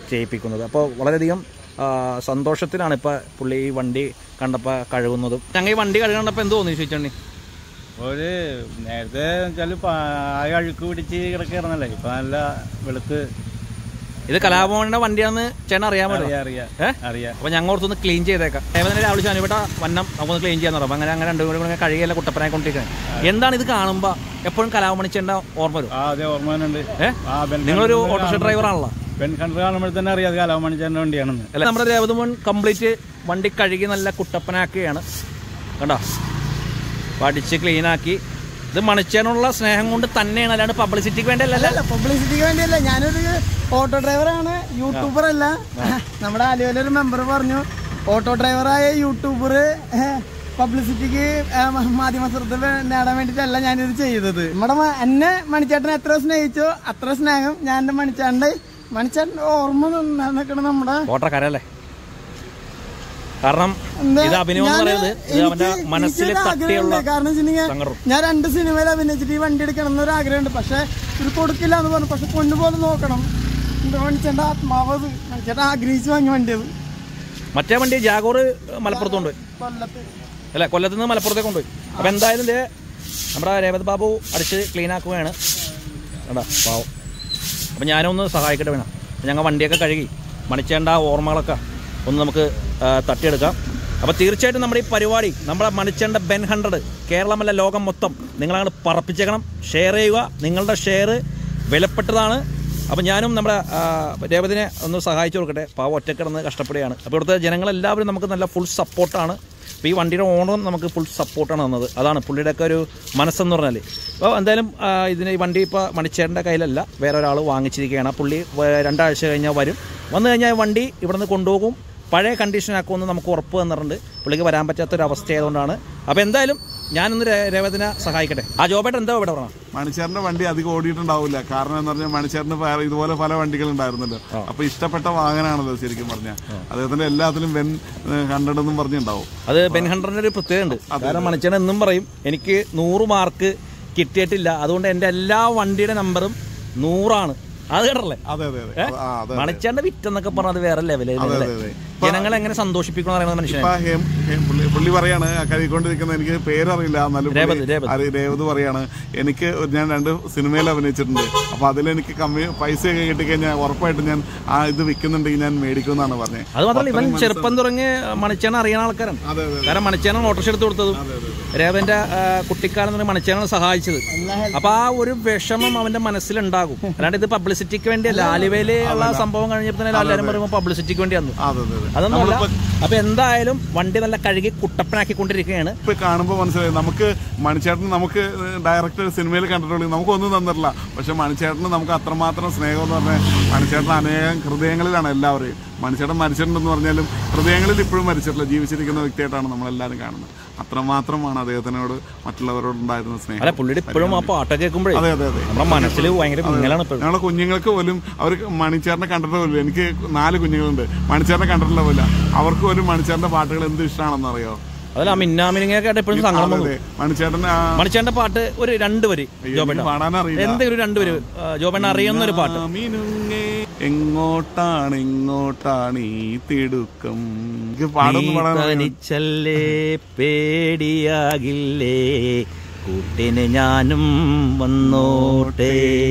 ചെയ്യിപ്പിക്കുന്നത് അപ്പോൾ വളരെയധികം ആ, സന്തോഷത്തിലാണ് ഇപ്പോൾ പുള്ളി ഈ വണ്ടി കണ്ടപ്പോൾ കഴുകുന്നതും ഞങ്ങൾ ഈ വണ്ടി കഴുകണ്ടപ്പോൾ എന്ത് തോന്നി ചോദിച്ചണ്ണി ഒരു നേരത്തെ വെച്ചാൽ ആകെ അഴുക്ക് പിടിച്ച് കിടക്കായിരുന്നല്ലേ ഇപ്പൊ നല്ല വെളുത്ത് ഇത് കലാഭവന്റെ വണ്ടിയാണെന്ന് ചേട്ടൻ അറിയാൻ പറ്റും അറിയാം അറിയാം ഏ? അറിയാം അപ്പോൾ ഞങ്ങൾ ഓർത്തൊന്ന് ക്ലീൻ ചെയ്തേക്കാം ഏവനെ രാവിലെ ശനിവിട്ട വന്നം നമുക്കൊന്ന് ക്ലീൻ ചെയ്യാൻ തുടങ്ങും അങ്ങനെ അങ്ങനെ രണ്ടും കൂടി കഴുകിയല്ല കുട്ടപ്പനായി കൊണ്ടിരിക്കുന്നത് എന്താണ് ഇത് കാണുമ്പോൾ എപ്പോഴും കലാഭവണിച്ചേണ്ട ഓർമ്മ വരും ആ അതെ ഓർമ്മ തന്നെ ഏ? ആ ബെൻ നിങ്ങളൊരു ഓട്ടോറിക്ഷ ഡ്രൈവർ ആണല്ലോ ബെൻ കണ്ടർ കാണുമ്പോൾ തന്നെ അറിയാം അത് കലാമണിച്ചേന്റെ വണ്ടിയാണെന്ന് അല്ല നമ്മുടെ രേവതമോൻ കംപ്ലീറ്റ് വണ്ടി കഴുകി നല്ല കുട്ടപ്പനാക്കുകയാണ് കണ്ടോ പഠിച്ച് ക്ലീനാക്കി ഇത് മണിച്ചേനുള്ള സ്നേഹം കൊണ്ട് തന്നെയാണ് അല്ലാണ്ട് പബ്ലിസിറ്റിക്ക് വേണ്ടി അല്ലല്ലോ അല്ല പബ്ലിസിറ്റിക്ക് വേണ്ടിയല്ല ഞാനൊരു ഓട്ടോ ഡ്രൈവറാണ് യൂട്യൂബർ അല്ല നമ്മുടെ ആലുവയിലൊരു മെമ്പർ പറഞ്ഞു ഓട്ടോ ഡ്രൈവറായ യൂട്യൂബർ പബ്ലിസിറ്റിക്ക് മാധ്യമ ശ്രദ്ധ വേ- നേടാൻ വേണ്ടിയിട്ടല്ല ഞാനിത് ചെയ്തത് നമ്മുടെ മ- എന്നെ മണിച്ചേട്ടൻ എത്ര സ്നേഹിച്ചോ അത്ര സ്നേഹം ഞാൻ എൻ്റെ മണിച്ചേട്ടൻ്റെ മണിച്ചേട്ടൻ്റെ ഓർമ്മ നിൽക്കണം നമ്മുടെ ഓട്ടക്കാരല്ലേ കാരണം എന്താ, ഇത് അഭിനയം എന്ന് ഞാന് പറയുന്നത് ഇത് അവന്റെ എനിക്ക് മനസ്സിൽ എനിക്കൊരു തട്ടിയുള്ള ആഗ്രഹമുണ്ട്. കാരണം വെച്ചിട്ടുണ്ടെങ്കിൽ സങ്കടം ഞാൻ രണ്ട് സിനിമയിൽ അഭിനയിച്ചിട്ട് ഈ വണ്ടി എടുക്കണം എന്നൊരു ആഗ്രഹമുണ്ട് പക്ഷെ ഇത് കൊടുക്കില്ല എന്ന് പറഞ്ഞു പക്ഷെ പൊന്നു പോലെ നോക്കണം എന്റെ മണിച്ചേട്ട ആത്മാവ് അത് മണിച്ചേട്ടൻ ആഗ്രഹിച്ച് വാങ്ങിയ വണ്ടി അത് മറ്റേ വണ്ടി ജാഗോർ മലപ്പുറത്തുണ്ട് കൊല്ലത്ത് അല്ല കൊല്ലത്ത് നിന്ന് മലപ്പുറത്തേക്ക് കൊണ്ടുപോയി അപ്പോൾ എന്തായാലും ദേ നമ്മുടെ രേവത് ബാബു അടിച്ച് ക്ലീൻ ആക്കുകയാണ് കണ്ടാ പാവം അപ്പം ഞാനൊന്ന് സഹായിക്കട്ടെ വേണം ഞങ്ങൾ വണ്ടിയൊക്കെ കഴുകി മണിച്ചേണ്ട ആ ഓർമ്മകളൊക്കെ ഒന്ന് നമുക്ക് ആ, തട്ടിയെടുക്കാം അപ്പോൾ തീർച്ചയായിട്ടും നമ്മുടെ ഈ പരിപാടി നമ്മുടെ മണിച്ചേണ്ട ബെൻ ഹൺഡ്രഡ് കേരളമല്ല ലോകം മൊത്തം നിങ്ങളങ്ങനെ പറപ്പിച്ചേക്കണം ഷെയർ ചെയ്യുക നിങ്ങളുടെ ഷെയർ വിലപ്പെട്ടതാണ് അപ്പോൾ ഞാനും നമ്മുടെ ആ, രേവതിനെ ഒന്ന് സഹായിച്ചു കൊടുക്കട്ടെ പാവം ഒറ്റക്കിടന്ന് കഷ്ടപ്പെടുകയാണ് അപ്പോൾ ഇവിടുത്തെ ജനങ്ങളെല്ലാവരും നമുക്ക് നല്ല ഫുൾ സപ്പോർട്ടാണ് അപ്പോൾ ഈ വണ്ടിയുടെ ഓണറും നമുക്ക് ഫുൾ സപ്പോർട്ടാണ് തന്നത് അതാണ് പുള്ളിയുടെയൊക്കെ ഒരു മനസ്സെന്ന് പറഞ്ഞാൽ അപ്പോൾ എന്തായാലും ആ, ഇതിന് ഈ വണ്ടി ഇപ്പോൾ മണിച്ചേട്ടൻ്റെ കയ്യിലല്ല വേറെ ഒരാൾ വാങ്ങിച്ചിരിക്കുകയാണ് ആ പുള്ളി വ- രണ്ടാഴ്ച കഴിഞ്ഞാൽ വരും വന്നു കഴിഞ്ഞാൽ ഈ വണ്ടി ഇവിടുന്ന് കൊണ്ടുപോകും പഴയ കണ്ടീഷനാക്കുമെന്ന് നമുക്ക് ഉറപ്പ് തന്നിട്ടുണ്ട് പുള്ളിക്ക് വരാൻ പറ്റാത്തൊരവസ്ഥ ആയതുകൊണ്ടാണ് അപ്പോൾ എന്തായാലും ഞാനൊന്ന് രേ- രേവതിനെ സഹായിക്കട്ടെ ആ ജോബേട്ടൻ എന്താ ഇവിടെ പറഞ്ഞത് മണിച്ചേറിന്റെ വണ്ടി അധികം ഓടിയിട്ടുണ്ടാവില്ല കാരണം എന്ന് പറഞ്ഞാൽ മണിച്ചേറിന് വേറെ ഇതുപോലെ പല വണ്ടികൾ ഉണ്ടായിരുന്നല്ലോ അപ്പൊ ഇഷ്ടപ്പെട്ട വാഹനമാണല്ലോ ശരിക്കും പറഞ്ഞാൽ അദ്ദേഹത്തിന്റെ എല്ലാത്തിലും വെൻ ഹൺഡ്രഡ് എന്നും പറഞ്ഞിട്ടുണ്ടാവും അത് ബെൻ ഹൺഡ്രഡിൻ്റെ ഒരു പ്രത്യേകത ഉണ്ട് കാരണം മണിച്ചേട്ടൻ എന്നും പറയും എനിക്ക് നൂറ് മാർക്ക് കിട്ടിയിട്ടില്ല അതുകൊണ്ട് എൻ്റെ എല്ലാ വണ്ടിയുടെ നമ്പറും നൂറാണ് അത് കേട്ടല്ലേ അതെ അതെ അതെ ആ അതെ മണിച്ചേട്ടൻ്റെ വിറ്റെന്നൊക്കെ പറഞ്ഞത് വേറെ ലെവല് അതെ അതെ ജനങ്ങളെ എങ്ങനെ സന്തോഷിപ്പിക്കണം എന്ന് പറയുന്നത് മനുഷ്യനെ ഇപ്പൊ ഹേം- ഹേം പുള്ളി- പുള്ളി പറയാണ് ആ കഴുകിക്കൊണ്ടിരിക്കുന്ന എനിക്ക് പേരറിയില്ല എന്നാലും പുള്ളി രേവത്, രേവത്. അറി- രേവത് പറയാണ് എനിക്ക് ഞാൻ രണ്ട് സിനിമയിൽ അഭിനയിച്ചിട്ടുണ്ട് അപ്പൊ അതിലെനിക്ക് കമ്മി പൈസയൊക്കെ കിട്ടിക്കഴിഞ്ഞാൽ ഉറപ്പായിട്ടും ഞാൻ ആ ഇത് വിൽക്കുന്നുണ്ടെങ്കിൽ ഞാൻ മേടിക്കും എന്നാണ് പറഞ്ഞത് അത് മാത്രമല്ല ഇവൻ ചെറുപ്പം തുടങ്ങി മണിച്ചേനെ അറിയുന്ന ആൾക്കാരാണ് അതെ അതെ കാരണം മണിച്ചേനാണ് ഓട്ടോറിക്ഷ എടുത്ത് കൊടുത്തതും രേവന്റെ ആ, കുട്ടിക്കാലം തന്നെ മണിച്ചേനാണ് സഹായിച്ചത് അപ്പൊ ആ ഒരു വിഷമം അവന്റെ മനസ്സിലുണ്ടാകും അല്ലാണ്ട് ഇത് പബ്ലിസിറ്റിക്ക് വേണ്ടിയല്ല ആലുവയില് ഉള്ള സംഭവം കഴിഞ്ഞപ്പോൾ തന്നെ എല്ലാവരും പറയുമ്പോൾ പബ്ലിസിറ്റിക്ക് വേണ്ടിയാണ് അതെ അതെ അതെ അതൊന്നുമല്ല അപ്പൊ എന്തായാലും വണ്ടി നല്ല കഴുകി കുട്ടപ്പനാക്കിക്കൊണ്ടിരിക്കുകയാണ് ഇപ്പൊ കാണുമ്പോൾ മനസ്സിലായി നമുക്ക് മണിച്ചേട്ടൻ നമുക്ക് ഡയറക്റ്റ് സിനിമയിൽ കണ്ടിട്ടുള്ളൂ നമുക്കൊന്നും തന്നിട്ടില്ല പക്ഷെ മണിച്ചേട്ടന് നമുക്ക് അത്രമാത്രം സ്നേഹം എന്ന് പറഞ്ഞാൽ മണിച്ചേട്ടൻ അനേകം ഹൃദയങ്ങളിലാണ് എല്ലാവരെയും മണിച്ചേട്ടൻ മരിച്ചിട്ടുണ്ടെന്ന് പറഞ്ഞാലും ഹൃദയങ്ങളിൽ ഇപ്പോഴും മരിച്ചിട്ടില്ല ജീവിച്ചിരിക്കുന്ന വ്യക്തിയായിട്ടാണ് നമ്മളെല്ലാവരും കാണുന്നത് അത്രമാത്രമാണ് അദ്ദേഹത്തിനോട് മറ്റുള്ളവരോട് ഉണ്ടായിരുന്ന സ്നേഹം അല്ല പുള്ളിയുടെ ഇപ്പോഴും ആ പാട്ടൊക്കെ കേൾക്കുമ്പോഴേ അതെ അതെ അതെ നമ്മുടെ മനസ്സിൽ ഭയങ്കര മിന്നലാണ് ഇപ്പോഴും ഞങ്ങളെ കുഞ്ഞുങ്ങൾക്ക് പോലും അവർ മണിച്ചേറിനെ കണ്ടിട്ട് പോലും എനിക്ക് നാല് കുഞ്ഞുങ്ങളുണ്ട് മണിച്ചേറിനെ കണ്ടിട്ടില്ല പോലും അവർക്ക് പോലും മണിച്ചേറിന്റെ പാട്ടുകൾ എന്ത് ഇഷ്ടമാണെന്ന് അറിയോ അതല്ല ആ മിന്നാമിനിങ്ങൊക്കെ ആയിട്ട് എപ്പോഴും സങ്കടം വന്നു അതെ മണിച്ചേട്ടൻ ആ മണിച്ചേന്റെ പാട്ട് ഒരു രണ്ട് വരി ജോബേട്ട പാടാനറിയില്ല എന്തെങ്കിലും ഒരു രണ്ട് വരി ജോബേട്ട അറിയുന്ന ഒരു പാട്ട് മിനുങ്ങേ, എങ്ങോട്ടാണ് എങ്ങോട്ടാണ് ഈ തിടുക്കം എനിക്ക് പാടൊന്നും പാടാൻ അറിയില്ല. തനിച്ചല്ലേ പേടിയാകില്ലേ കൂട്ടിന് ഞാനും വന്നോട്ടെ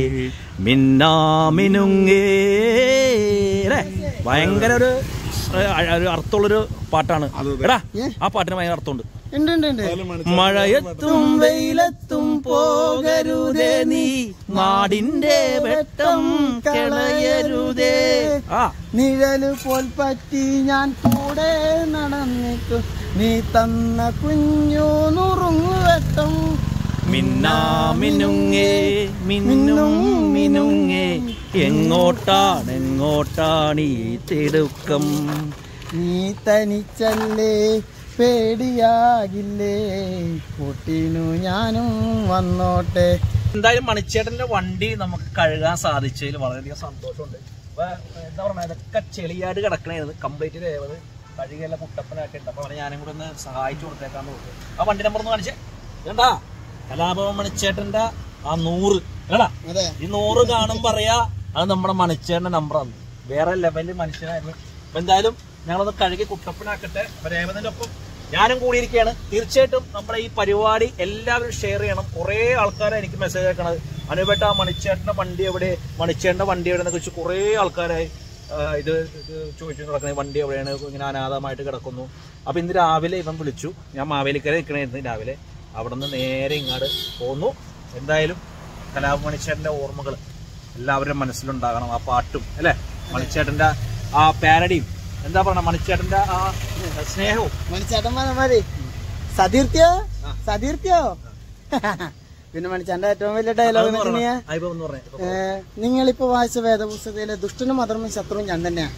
മിന്നാമിനുങ്ങേ ല്ലേ? ഭയങ്കര ഒരു ഏഹ്, ഒരു അർത്ഥമുള്ളൊരു പാട്ടാണ് എടാ ആ പാട്ടിന് ഭയങ്കര അർത്ഥമുണ്ട് ഉണ്ട് ഉണ്ട് ഉണ്ട് മഴയത്തും വെയിലത്തും പോകരുതേ നീ നാടിന്റെ വെട്ടം കളയരുതേ ആ നിഴല് പോൽ പറ്റി ഞാൻ കൂടെ നടന്നിട്ടു നീ തന്ന കുഞ്ഞു നുറുങ്ങുവെട്ടം മിന്നാമിനുങ്ങേ മിന്നും മിനുങ്ങേ എങ്ങോട്ടാണ് എങ്ങോട്ടാണ് ഈ തിടുക്കം നീ തനിച്ചല്ലേ പേടിയാകില്ലേ കൂട്ടിനു ഞാനും വന്നോട്ടെ എന്തായാലും മണിച്ചേട്ടന്റെ വണ്ടി നമുക്ക് കഴുകാൻ സാധിച്ചതിൽ വളരെയധികം സന്തോഷമുണ്ട് അപ്പൊ എന്താ പറയുക ഇതൊക്കെ ചെളിയാട് കിടക്കണേന്ന് കംപ്ലീറ്റ് രേവത് കഴുകിയെല്ലാം കുട്ടപ്പനാക്കി ഉണ്ട് അപ്പൊ ഞാനും കൂടെ ഒന്ന് സഹായിച്ചു കൊടുത്തേക്കാന്ന് നോക്കും ആ വണ്ടി നമ്പർ ഒന്ന് കാണിച്ചേ എന്താ കലാഭവൻ മണിച്ചേട്ടന്റെ ആ നൂറ് അല്ലടാ അതെ ഈ നൂറ് കാണും പറയാ അത് നമ്മുടെ മണിച്ചേട്ടന്റെ നമ്പറാണ് വേറെ ലെവലിൽ മനുഷ്യനായിരുന്നു അപ്പൊ എന്തായാലും ഞങ്ങളൊന്ന് കഴുകി കുട്ടപ്പനാക്കട്ടെ അപ്പൊ രേവതിന്റെ ഒപ്പം ഞാനും കൂടിയിരിക്കുകയാണ് തീർച്ചയായിട്ടും നമ്മുടെ ഈ പരിപാടി എല്ലാവരും ഷെയർ ചെയ്യണം കുറേ ആൾക്കാരെ എനിക്ക് മെസ്സേജ് അയക്കണത് അനുപേട്ട മണിച്ചേട്ടന്റെ വണ്ടി എവിടെ മണിച്ചേട്ടന്റെ വണ്ടി എവിടെ കുറിച്ച് കുറേ ആൾക്കാരായി ആ, ഇത് ഇത് ചോദിച്ചു നടക്കുന്നത് വണ്ടി എവിടെയാണ് ഇങ്ങനെ അനാഥമായിട്ട് കിടക്കുന്നു അപ്പൊ ഇന്ന് രാവിലെ ഇവൻ വിളിച്ചു ഞാൻ മാവേലിക്കര നിൽക്കണായിരുന്നു രാവിലെ അവിടെ നിന്ന് നേരെ ഇങ്ങോട്ട് പോന്നു എന്തായാലും കലാമണിച്ചേട്ടന്റെ ഓർമ്മകൾ എല്ലാവരുടെയും മനസ്സിലുണ്ടാകണം ആ പാട്ടും അല്ലെ മണിച്ചേട്ടന്റെ ആ പാരഡിയും എന്താ പറയണ മണിച്ചേട്ടന്റെ ആ സ്നേഹവും മണിച്ചേട്ടൻ പറഞ്ഞ മതി സതീർത്തിയോ സതീർത്തിയോ പിന്നെ മണിച്ചാന്റെ ഏറ്റവും വലിയ ഡയലോഗ് എന്ന് വെച്ചാൽ ആയിപ്പോ എന്ന് പറഞ്ഞേ ഇപ്പൊ നിങ്ങളിപ്പോ വായിച്ച വേദപുസ്തകത്തിലെ ദുഷ്ടനും മതർമ്മയും ശത്രുവും ഞാൻ തന്നെയാ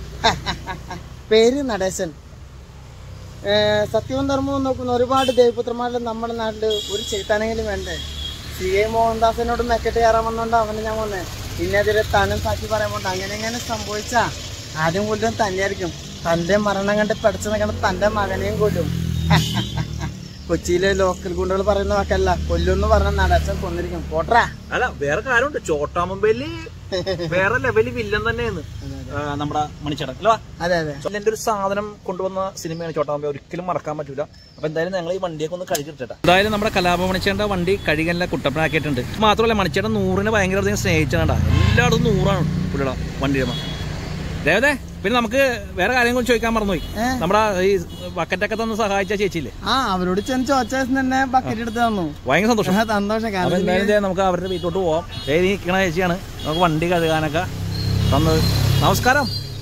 പേര് നടേശൻ ഏ, സത്യവും ധർമ്മവും നോക്കുന്ന ഒരുപാട് ദേവപുത്രന്മാരുടെ നമ്മുടെ നാട്ടില് ഒരു ചെയ്ത്താനെങ്കിലും വേണ്ടേ സി എ മോഹൻദാസിനോട് മെക്കറ്റ് കയറാൻ വന്നോണ്ട് അവന് ഞാൻ വന്നേ ഇന്നെതിരെ താനും സാക്ഷി പറയാൻ പോണ്ട് അങ്ങനെ എങ്ങനെ സംഭവിച്ചാ ആദ്യം കൊല്ലും തന്നെയായിരിക്കും തന്റെ മരണം കണ്ട് പഠിച്ചു നിൽക്കണ തന്റെ മകനെയും കൊല്ലും കൊച്ചിയിലെ ലോക്കൽ ഗുണ്ടകൾ പറയുന്ന വാക്കല്ല കൊല്ലുന്ന് പറഞ്ഞ നടേശൻ കൊന്നിരിക്കും പോട്രാ അല്ല വേറെ കാര്യമുണ്ട് ചോട്ടാ മുംബൈയില് വേറെ ലെവലിൽ വില്ലൻ തന്നെയാണ് ആ, നമ്മുടെ മണിച്ചേട്ടൻ അല്ല അതെ അതെ എന്റെ ഒരു സാധനം കൊണ്ടുവന്ന സിനിമയാണ് ചോട്ടാമ്പ ഒരിക്കലും മറക്കാൻ പറ്റൂല അപ്പൊ എന്തായാലും ഞങ്ങൾ ഈ വണ്ടിയൊക്കെ ഒന്ന് കഴുകിട്ടെ എന്തായാലും നമ്മുടെ കലാപമണിച്ചേട്ട വണ്ടി കഴുകല്ല കുട്ടപ്പനാക്കിയിട്ടുണ്ട് മാത്രമല്ല മണിച്ചേട്ടൻ നൂറിന് ഭയങ്കര അധികം സ്നേഹിച്ചാണ്ടാ എല്ലായിടത്തും നൂറാണ് പുള്ളിയുടെ വണ്ടിയുടെ ദേവതേ പിന്നെ നമുക്ക് വേറെ കാര്യം കൂടി ചോദിക്കാൻ മറന്നുപോയി ഏ? നമ്മുടെ നമ്മുടെ ഈ ബക്കറ്റൊക്കെ തന്ന് സഹായിച്ച ചേച്ചിയില്ലേ ആ അവരോട് ചെന്ന് ചോദിച്ച ദിവസം തന്നെ ബക്കറ്റ് എടുത്ത് തന്നു ഭയങ്കര സന്തോഷം ആ, സന്തോഷം അപ്പൊ കാരണം എന്തായാലും ദേ നമുക്ക് അവരുടെ വീട്ടിലോട്ട് പോവാം ഏത് നിൽക്കണ ചേച്ചിയാണ് നമുക്ക് വണ്ടി കഴുകാനൊക്കെ തന്നത് നമസ്കാരം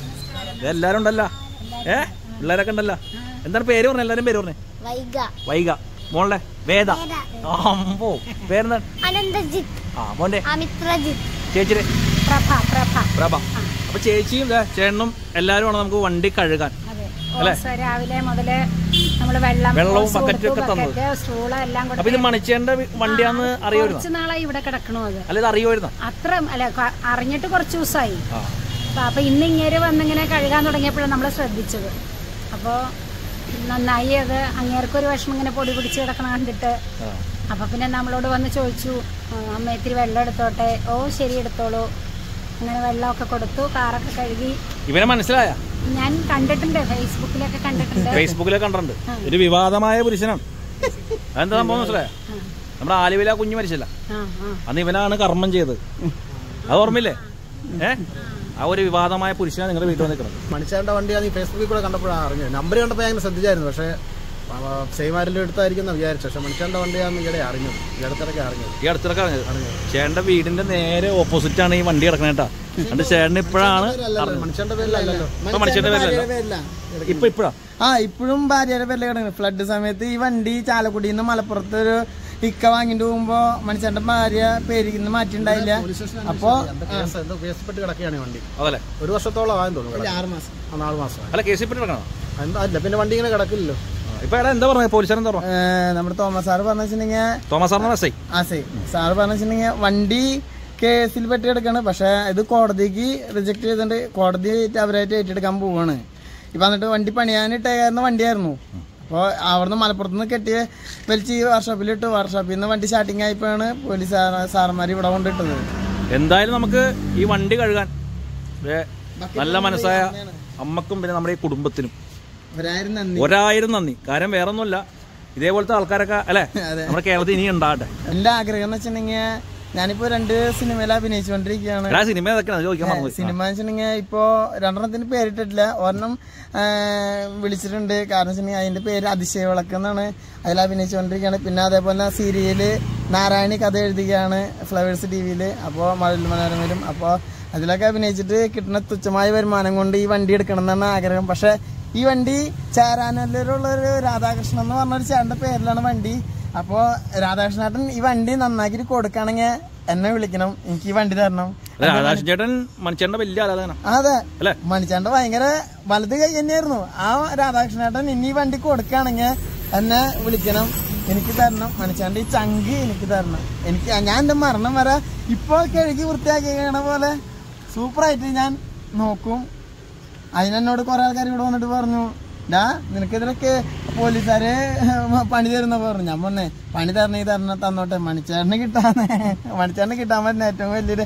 ദേ എല്ലാരും ഉണ്ടല്ലോ ഏ പിള്ളേരൊക്കെ ഉണ്ടല്ലോ എന്താണ് പേര് പറഞ്ഞ എല്ലാരും പേര് പറഞ്ഞേ വൈഗ വൈക മോളുടെ വേദ അമ്പോ പേരെന്താണ് അനന്തജിത്ത് ആ മോന്റെ അമിത്രജിത്ത് ചേച്ചിയുടെ പ്രഭ പ്രഭ പ്രഭ അപ്പൊ ചേച്ചിയും ദേ ചേട്ടനും എല്ലാരും ആണ് നമുക്ക് വണ്ടി കഴുകാൻ അതെ അല്ലേ? ഓസ് രാവിലെ മുതല് നമ്മള് വെള്ളം വെള്ളവും ഓസ് ബക്കറ്റും കൊടുത്തു, ഒക്കെ തന്നത്. ബക്കറ്റ്, സ്റ്റൂള് എല്ലാം അപ്പൊ കൊടുത്തു ഇത് മണിച്ചേന്റെ വണ്ടിയാന്ന് അറിയുമായിരുന്നു കുറച്ച് നാളായി ഇവിടെ കിടക്കണു അത് അല്ല ഇത് അറിയുമായിരുന്നു അത്ര അല്ല ക- അറിഞ്ഞിട്ട് കുറച്ച് ദിവസമായി ആ അപ്പൊ- അപ്പൊ ഇന്ന് ഇങ്ങേര് വന്നിങ്ങനെ കഴുകാൻ തുടങ്ങിയപ്പോഴാണ് നമ്മൾ ശ്രദ്ധിച്ചത് അപ്പോൾ നന്നായി അത് അങ്ങേർക്കൊരു വിഷമം ഇങ്ങനെ പൊടി പിടിച്ച് കിടക്കണ കണ്ടിട്ട് ആ. അപ്പൊ പിന്നെ നമ്മളോട് വന്ന് ചോദിച്ചു "ആ, അമ്മ ഇത്തിരി വെള്ളം എടുത്തോട്ടെ ഓ ശരി എടുത്തോളൂ അങ്ങനെ വെള്ളമൊക്കെ കൊടുത്തു കാറൊക്കെ കഴുകി ഇവനെ മനസ്സിലായ ഞാൻ കണ്ടിട്ടുണ്ട് ഫേസ്ബുക്കിലൊക്കെ കണ്ടിട്ടുണ്ട് ഫേസ്ബുക്കിലൊക്കെ കണ്ടിട്ടുണ്ട് ഒരു വിവാദമായ പുരുഷനാണ് അതെന്താ സംഭവം മനസ്സിലായ നമ്മുടെ ആലുവില കുഞ്ഞു മരിച്ചില്ല ആ ആ അന്ന് ഇവനാണ് കർമ്മം ചെയ്തത് അത് ഓർമ്മയില്ലേ ഏ ആ ഒരു വിവാദമായ പുരുഷനാണ് നിങ്ങളുടെ വീട്ടിൽ നിൽക്കുന്നത് മണിച്ചാറിന്റെ വണ്ടിയാണ് ഈ ഫേസ്ബുക്കിൽ കൂടെ കണ്ടപ്പോഴാണ് അറിഞ്ഞത് നമ്പർ കണ്ടപ്പോൾ ഞാൻ ഇങ്ങനെ ശ്രദ്ധിച്ചായിരുന്നു പക്ഷേ സെയിമാരിലും എടുത്തായിരിക്കും എന്ന് വിചാരിച്ചു പക്ഷേ മണിച്ചാറിന്റെ വണ്ടിയാണെന്ന് ഈയിടെ അറിഞ്ഞത് ഈ അടുത്തിടയ്ക്ക് അറിഞ്ഞത് ഈ അടുത്തിടക്ക് അറിഞ്ഞത് ചേട്ടന്റെ വീടിന്റെ നേരെ ഓപ്പോസിറ്റ് ആണ് ഈ വണ്ടി കിടക്കണ കേട്ടാ എന്നിട്ട് ചേട്ടൻ ഇപ്പോഴാണ് അറിഞ്ഞത്. മണിച്ചാറിന്റെ പേരിലല്ലോ ഇപ്പൊ മനുഷ്യന്റെ പേരല്ല പേരില്ല ഇപ്പൊ ഇപ്പഴാ ആ ഇപ്പോഴും ഭാര്യയുടെ പേരിൽ കിടക്കുന്നത് ഫ്ലഡ് സമയത്ത് ഈ വണ്ടി ചാലക്കുടിയിൽ നിന്ന് മലപ്പുറത്ത് ഒരു ഇക്ക വാങ്ങിട്ട് പോകുമ്പോ മനുഷ്യന്റെ ഭാര്യ പേരിന്ന് മാറ്റിണ്ടായില്ല അപ്പോ എന്താ കേസ് എന്തോ കേസിപ്പെട്ട് കിടക്കുകയാണ് ഈ വണ്ടി അതല്ലേ ഒരു വർഷത്തോളം ആയെന്ന് തോന്നുന്നു കിടക്കാൻ. ആറ് മാസം ആ, നാല് മാസമായി അല്ല കേസ് ഇപ്പൊ കിടക്കണോ എന്താ അല്ല പിന്നെ വണ്ടി ഇങ്ങനെ കിടക്കില്ലല്ലോ ഇപ്പൊ എടാ എന്താ പറഞ്ഞത് പോലീസുകാരൻ എന്താ പറഞ്ഞു ഏ, നമ്മുടെ തോമസ് സാറ് പറഞ്ഞു വെച്ചിട്ടുണ്ടെങ്കിൽ തോമസ് സാറിന് മെസ്സേജ് ആ സേ സാറ് പറഞ്ഞു വെച്ചിട്ടുണ്ടെങ്കിൽ വണ്ടി കേസിൽ പെട്ട് കിടക്കാണ് പക്ഷെ ഇത് കോടതിക്ക് റിജക്ട് ചെയ്തിട്ട് കോടതി അവരായിട്ട് ഏറ്റെടുക്കാൻ പോവാണ് ഇപ്പൊ എന്നിട്ട് വണ്ടി പണിയാനിട്ടേക്കാരുന്ന വണ്ടിയായിരുന്നു അപ്പോൾ അവിടുന്ന് മലപ്പുറത്ത് നിന്ന് കെട്ടി വലിച്ച് ഈ വർക്ക്ഷോപ്പിലിട്ട് വർക്ക്ഷോപ്പിൽ നിന്ന് വണ്ടി സ്റ്റാർട്ടിങ് ആയപ്പോഴാണ് പോലീസ് സാറന്മാർ ഇവിടെ കൊണ്ടിട്ടത് എന്തായാലും നമുക്ക് ഈ വണ്ടി കഴുകാൻ ദേ നല്ല മനസ്സായ അമ്മക്കും പിന്നെ നമ്മുടെ ഈ കുടുംബത്തിനും അവരായിരുന്നു നന്ദി ഒരായിരം നന്ദി കാര്യം വേറെ ഒന്നുമില്ല ഇതേപോലത്തെ ആൾക്കാരൊക്കെ അല്ലെ നമ്മുടെ കേരളത്തിൽ ഇനി ഉണ്ടാകട്ടെ എൻ്റെ ആഗ്രഹം എന്ന് വെച്ചിട്ടുണ്ടെങ്കിൽ ഞാനിപ്പോ രണ്ട് സിനിമയിൽ അഭിനയിച്ചുകൊണ്ടിരിക്കുകയാണ് എടാ സിനിമ ഏതൊക്കെയാണ് ചോദിക്കാൻ മറന്നു സിനിമ വെച്ചിട്ടുണ്ടെങ്കിൽ ഇപ്പോ രണ്ടെണ്ണത്തിന് പേരിട്ടിട്ടില്ല ഒരെണ്ണം ആ, വിളിച്ചിട്ടുണ്ട് കാരണം വെച്ചിട്ടുണ്ടെങ്കിൽ അതിന്റെ പേര് അതിശയ വിളക്ക് എന്നാണ് അതിൽ അഭിനയിച്ചുകൊണ്ടിരിക്കുകയാണ് പിന്നെ അതേപോലെ സീരിയല് നാരായണി കഥ എഴുതുകയാണ് ഫ്ലവേഴ്സ് ടി വിയിൽ അപ്പോൾ മഴവിൽ മനോരമയിലും അപ്പോൾ അതിലൊക്കെ അഭിനയിച്ചിട്ട് കിട്ടുന്ന തുച്ഛമായ വരുമാനം കൊണ്ട് ഈ വണ്ടി എടുക്കണം എന്നാണ് ആഗ്രഹം പക്ഷെ ഈ വണ്ടി ചേരാനല്ലൂരുള്ള ഒരു രാധാകൃഷ്ണൻ എന്ന് പറഞ്ഞ ഒരു ചേട്ടന്റെ പേരിലാണ് വണ്ടി അപ്പോൾ രാധാകൃഷ്ണേട്ടൻ ഈ വണ്ടി നന്നാക്കിയിട്ട് കൊടുക്കുകയാണെങ്കിൽ എന്നെ വിളിക്കണം എനിക്ക് ഈ വണ്ടി തരണം രാധാകൃഷ്ണൻ ചേട്ടൻ മണിച്ചേട്ടന്റെ വലിയ ആരാധന അതെ അല്ലേ? മണിച്ചാണ്ട് ഭയങ്കര വലത് കൈ തന്നെയായിരുന്നു ആ രാധാകൃഷ്ണേട്ടൻ ഇനി ഈ വണ്ടി കൊടുക്കുകയാണെങ്കിൽ എന്നെ വിളിക്കണം എനിക്ക് തരണം മണിച്ചാണ്ട് ഈ ചങ്ക് എനിക്ക് തരണം എനിക്ക് ഞാൻ എന്റെ മരണം വരെ ഇപ്പൊ കഴുകി വൃത്തിയാക്കിക്കണ പോലെ സൂപ്പറായിട്ട് ഞാൻ നോക്കും അതിനെന്നോട് കുറെ ആൾക്കാർ ഇവിടെ വന്നിട്ട് പറഞ്ഞു ഡാ നിനക്കിതിലൊക്കെ പോലീസുകാര് പണി തരുന്ന പറഞ്ഞു ഞാൻ പറഞ്ഞേ പണി തരണേ തരണ തന്നോട്ടെ മണിച്ചേട്ടന് കിട്ടാന്ന് മണിച്ചേട്ടന് കിട്ടാൻ പറ്റുന്ന ഏറ്റവും വലിയൊരു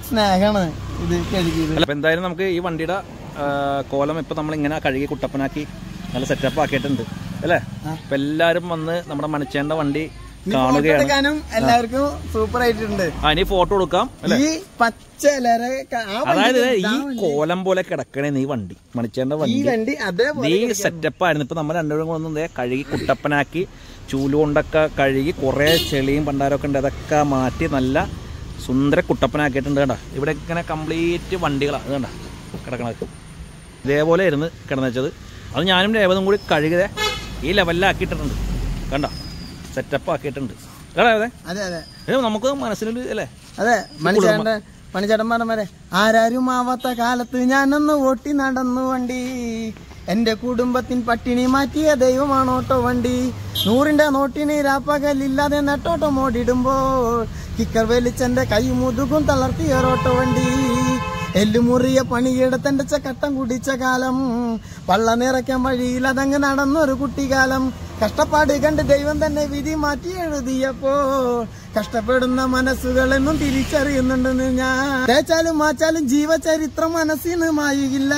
സ്നേഹമാണ് ഇത് കഴുകിയത് അല്ല അപ്പൊ എന്തായാലും നമുക്ക് ഈ വണ്ടിയുടെ ആ, കോലം ഇപ്പൊ നമ്മൾ ഇങ്ങനെ കഴുകി കുട്ടപ്പനാക്കി നല്ല സെറ്റപ്പ് ആക്കിയിട്ടുണ്ട് അല്ലേ അപ്പൊ എല്ലാരും വന്ന് നമ്മുടെ മണിച്ചേണ്ട വണ്ടി ഫോട്ടോ കാണുകയാണ് എടുക്കാനും എല്ലാവർക്കും സൂപ്പർ ആയിട്ടുണ്ട് ആ ഇനി ഫോട്ടോ കൊടുക്കാം അല്ലെ ഈ പച്ച ഇലരെ ക- ആ വണ്ടി അതായത് ഇതാ ഈ വണ്ടി. കോലം പോലെ കിടക്കണേ നീ വണ്ടി മണിച്ചേണ്ട ഈ വണ്ടി വണ്ടി അതേപോലെ നീ സെറ്റപ്പ് ആയിരുന്നു ഇപ്പൊ നമ്മൾ രണ്ടുപേരും കൊണ്ടു ദേ കഴുകി കുട്ടപ്പനാക്കി ചൂലുകൊണ്ടൊക്കെ കഴുകി കുറെ ചെളിയും പണ്ടാരൊക്കെ ഉണ്ട് അതൊക്കെ മാറ്റി നല്ല സുന്ദര കുട്ടപ്പനാക്കിയിട്ടുണ്ട് കണ്ട ഇവിടെ ഇങ്ങനെ കംപ്ലീറ്റ് വണ്ടികളാണ് അത് കണ്ട കിടക്കണത് ഇതേപോലെ ആയിരുന്നു കിടന്നുവെച്ചത് അത് ഞാനും രേവതും കൂടി കഴുകിയതേ ഈ ലെവലിലാക്കിയിട്ടുണ്ട് കണ്ട സെറ്റപ്പ് ആക്കിയിട്ടുണ്ട് കേടാ അതെ അതെ അതെ ഏ, നമുക്ക് മനസ്സിലൊരു അല്ലേ അതെ മണിച്ചേട്ടന്റെ മണിച്ചേട്ടൻ പറഞ്ഞമാരെ ആരാരും ആവാത്ത കാലത്ത് ഞാനൊന്ന് ഓട്ടി നടന്നു വണ്ടി എന്റെ കുടുംബത്തിൻ പട്ടിണി മാറ്റിയ ദൈവമാണോട്ടോ വണ്ടി നൂറിന്റെ നോട്ടിന് രാപ്പകലില്ലാതെ നെട്ടോട്ടം ഓടിടുമ്പോൾ കിക്കർ വലിച്ചെന്റെ കൈ മുതുകും തളർത്തിയൊരോട്ടോ വണ്ടി എല്ലുമുറിയ പണിയെടുത്തെന്റെ ചക്കട്ടം കുടിച്ച കാലം പള്ള നിറയ്ക്കാൻ വഴിയിൽ അതങ്ങ് നടന്നൊരു കുട്ടിക്കാലം കഷ്ടപ്പാട് കണ്ട് ദൈവം തന്നെ വിധി മാറ്റി എഴുതിയപ്പോ കഷ്ടപ്പെടുന്ന മനസ്സുകളെന്നും തിരിച്ചറിയുന്നുണ്ടെന്ന് ഞാൻ തേച്ചാലും മാച്ചാലും ജീവചരിത്രം മനസ്സിന് മായുകില്ല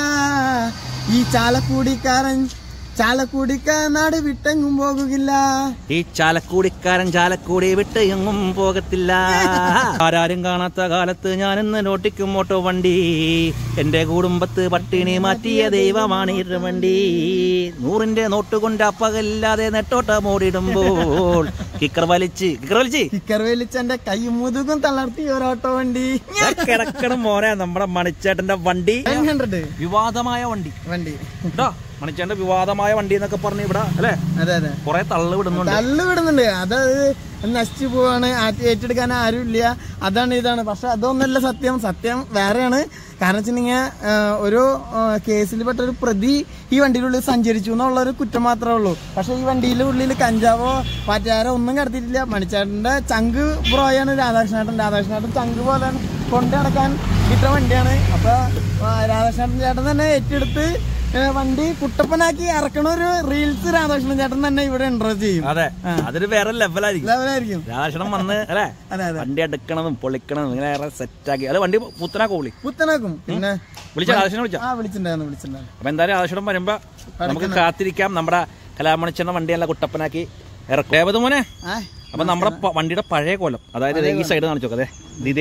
ഈ ചാലക്കൂടിക്കാരൻ ചാലക്കൂടിക്കാരൻ നാട് വിട്ടെങ്ങും പോകുകില്ല ഈ ചാലക്കൂടിക്കാരൻ ചാലക്കൂടി വിട്ട് എങ്ങും പോകത്തില്ല ആരാരും കാണാത്ത കാലത്ത് ഞാൻ ഇന്ന് നോട്ടിക്കും ഓട്ടോ വണ്ടി എന്റെ കുടുംബത്ത് പട്ടിണി മാറ്റിയ ദൈവമാണ് ഈ വണ്ടി നൂറിന്റെ നോട്ട് കൊണ്ട് അപ്പകല്ലാതെ നെട്ടോട്ടം ഓടിടുമ്പോൾ കിക്കർ വലിച്ച് കിക്കർ വലിച്ച് കിക്കർ വലിച്ചെന്റെ കൈ മുതുകും തളർത്തി ഒരോട്ടോ വണ്ടി ദേ കിടക്കണം മോനെ നമ്മുടെ മണിച്ചേട്ടന്റെ വണ്ടി ഹൺഡ്രഡ് വിവാദമായ വണ്ടി വണ്ടി കേട്ടോ മണിച്ചേട്ടന്റെ വിവാദമായ വണ്ടി എന്നൊക്കെ പറഞ്ഞ് ഇവിടെ അല്ലെ അതെ അതെ കുറെ തള്ളു വിടുന്നുണ്ട് തള്ളു വിടുന്നുണ്ട് അത് നശിച്ചു പോവാണ് ആറ്റി ഏറ്റെടുക്കാൻ ആരും ഇല്ല അതാണ് ഇതാണ് പക്ഷെ അതൊന്നല്ല സത്യം സത്യം വേറെയാണ് കാരണം വെച്ചിട്ടുണ്ടെങ്കിൽ ഒരു ആ, കേസിൽപ്പെട്ട ഒരു പ്രതി ഈ വണ്ടിയുടെ ഉള്ളിൽ സഞ്ചരിച്ചു എന്നുള്ള ഒരു കുറ്റം മാത്രമേ ഉള്ളൂ പക്ഷെ ഈ വണ്ടിയുടെ ഉള്ളിൽ കഞ്ചാവോ മറ്റാരോ ഒന്നും കടത്തിയിട്ടില്ല മണിച്ചേട്ടന്റെ ചങ്ക് ബ്രോയാണ് രാധാകൃഷ്ണേട്ടൻ രാധാകൃഷ്ണേട്ടൻ ചങ്ക് പോലെ കൊണ്ടു നടക്കാൻ ഇട്ട വണ്ടിയാണ് അപ്പൊ ആ, രാധാകൃഷ്ണേട്ടൻ ചേട്ടൻ തന്നെ ഏറ്റെടുത്ത് ഏ, വണ്ടി കുട്ടപ്പനാക്കി ഇറക്കണ ഒരു റീൽസ് രാധാകൃഷ്ണൻ ചേട്ടൻ തന്നെ ഇവിടെ ഇൻട്രസ്റ്റ് ചെയ്യും അതെ അതൊരു വേറെ ലെവലായിരിക്കും ലെവലായിരിക്കും രാക്ഷണം വന്ന് അല്ലേ അതെ അതെ വണ്ടി എടുക്കണതും പൊളിക്കണതും ഇങ്ങനെ സെറ്റാക്കി അല്ല വണ്ടി പുത്തനാ കോളി പുത്തനാക്കും പിന്നെ വിളിച്ച ആദർശനെ വിളിച്ച ആ വിളിച്ചിട്ടുണ്ടായിരുന്നു വിളിച്ചിട്ടുണ്ടായിരുന്നു അപ്പൊ എന്തായാലും ആദർശനം വരുമ്പോ നമുക്ക് കാത്തിരിക്കാം നമ്മുടെ കലാമണിച്ചെണ്ണ വണ്ടിയല്ല കുട്ടപ്പനാക്കി ഇറക്കും ദേവത മോനെ ആ അപ്പൊ നമ്മുടെ പ- വണ്ടിയുടെ പഴയ കോലം അതായത് ദേ ഈ സൈഡ് കാണിച്ചു നോക്കതെ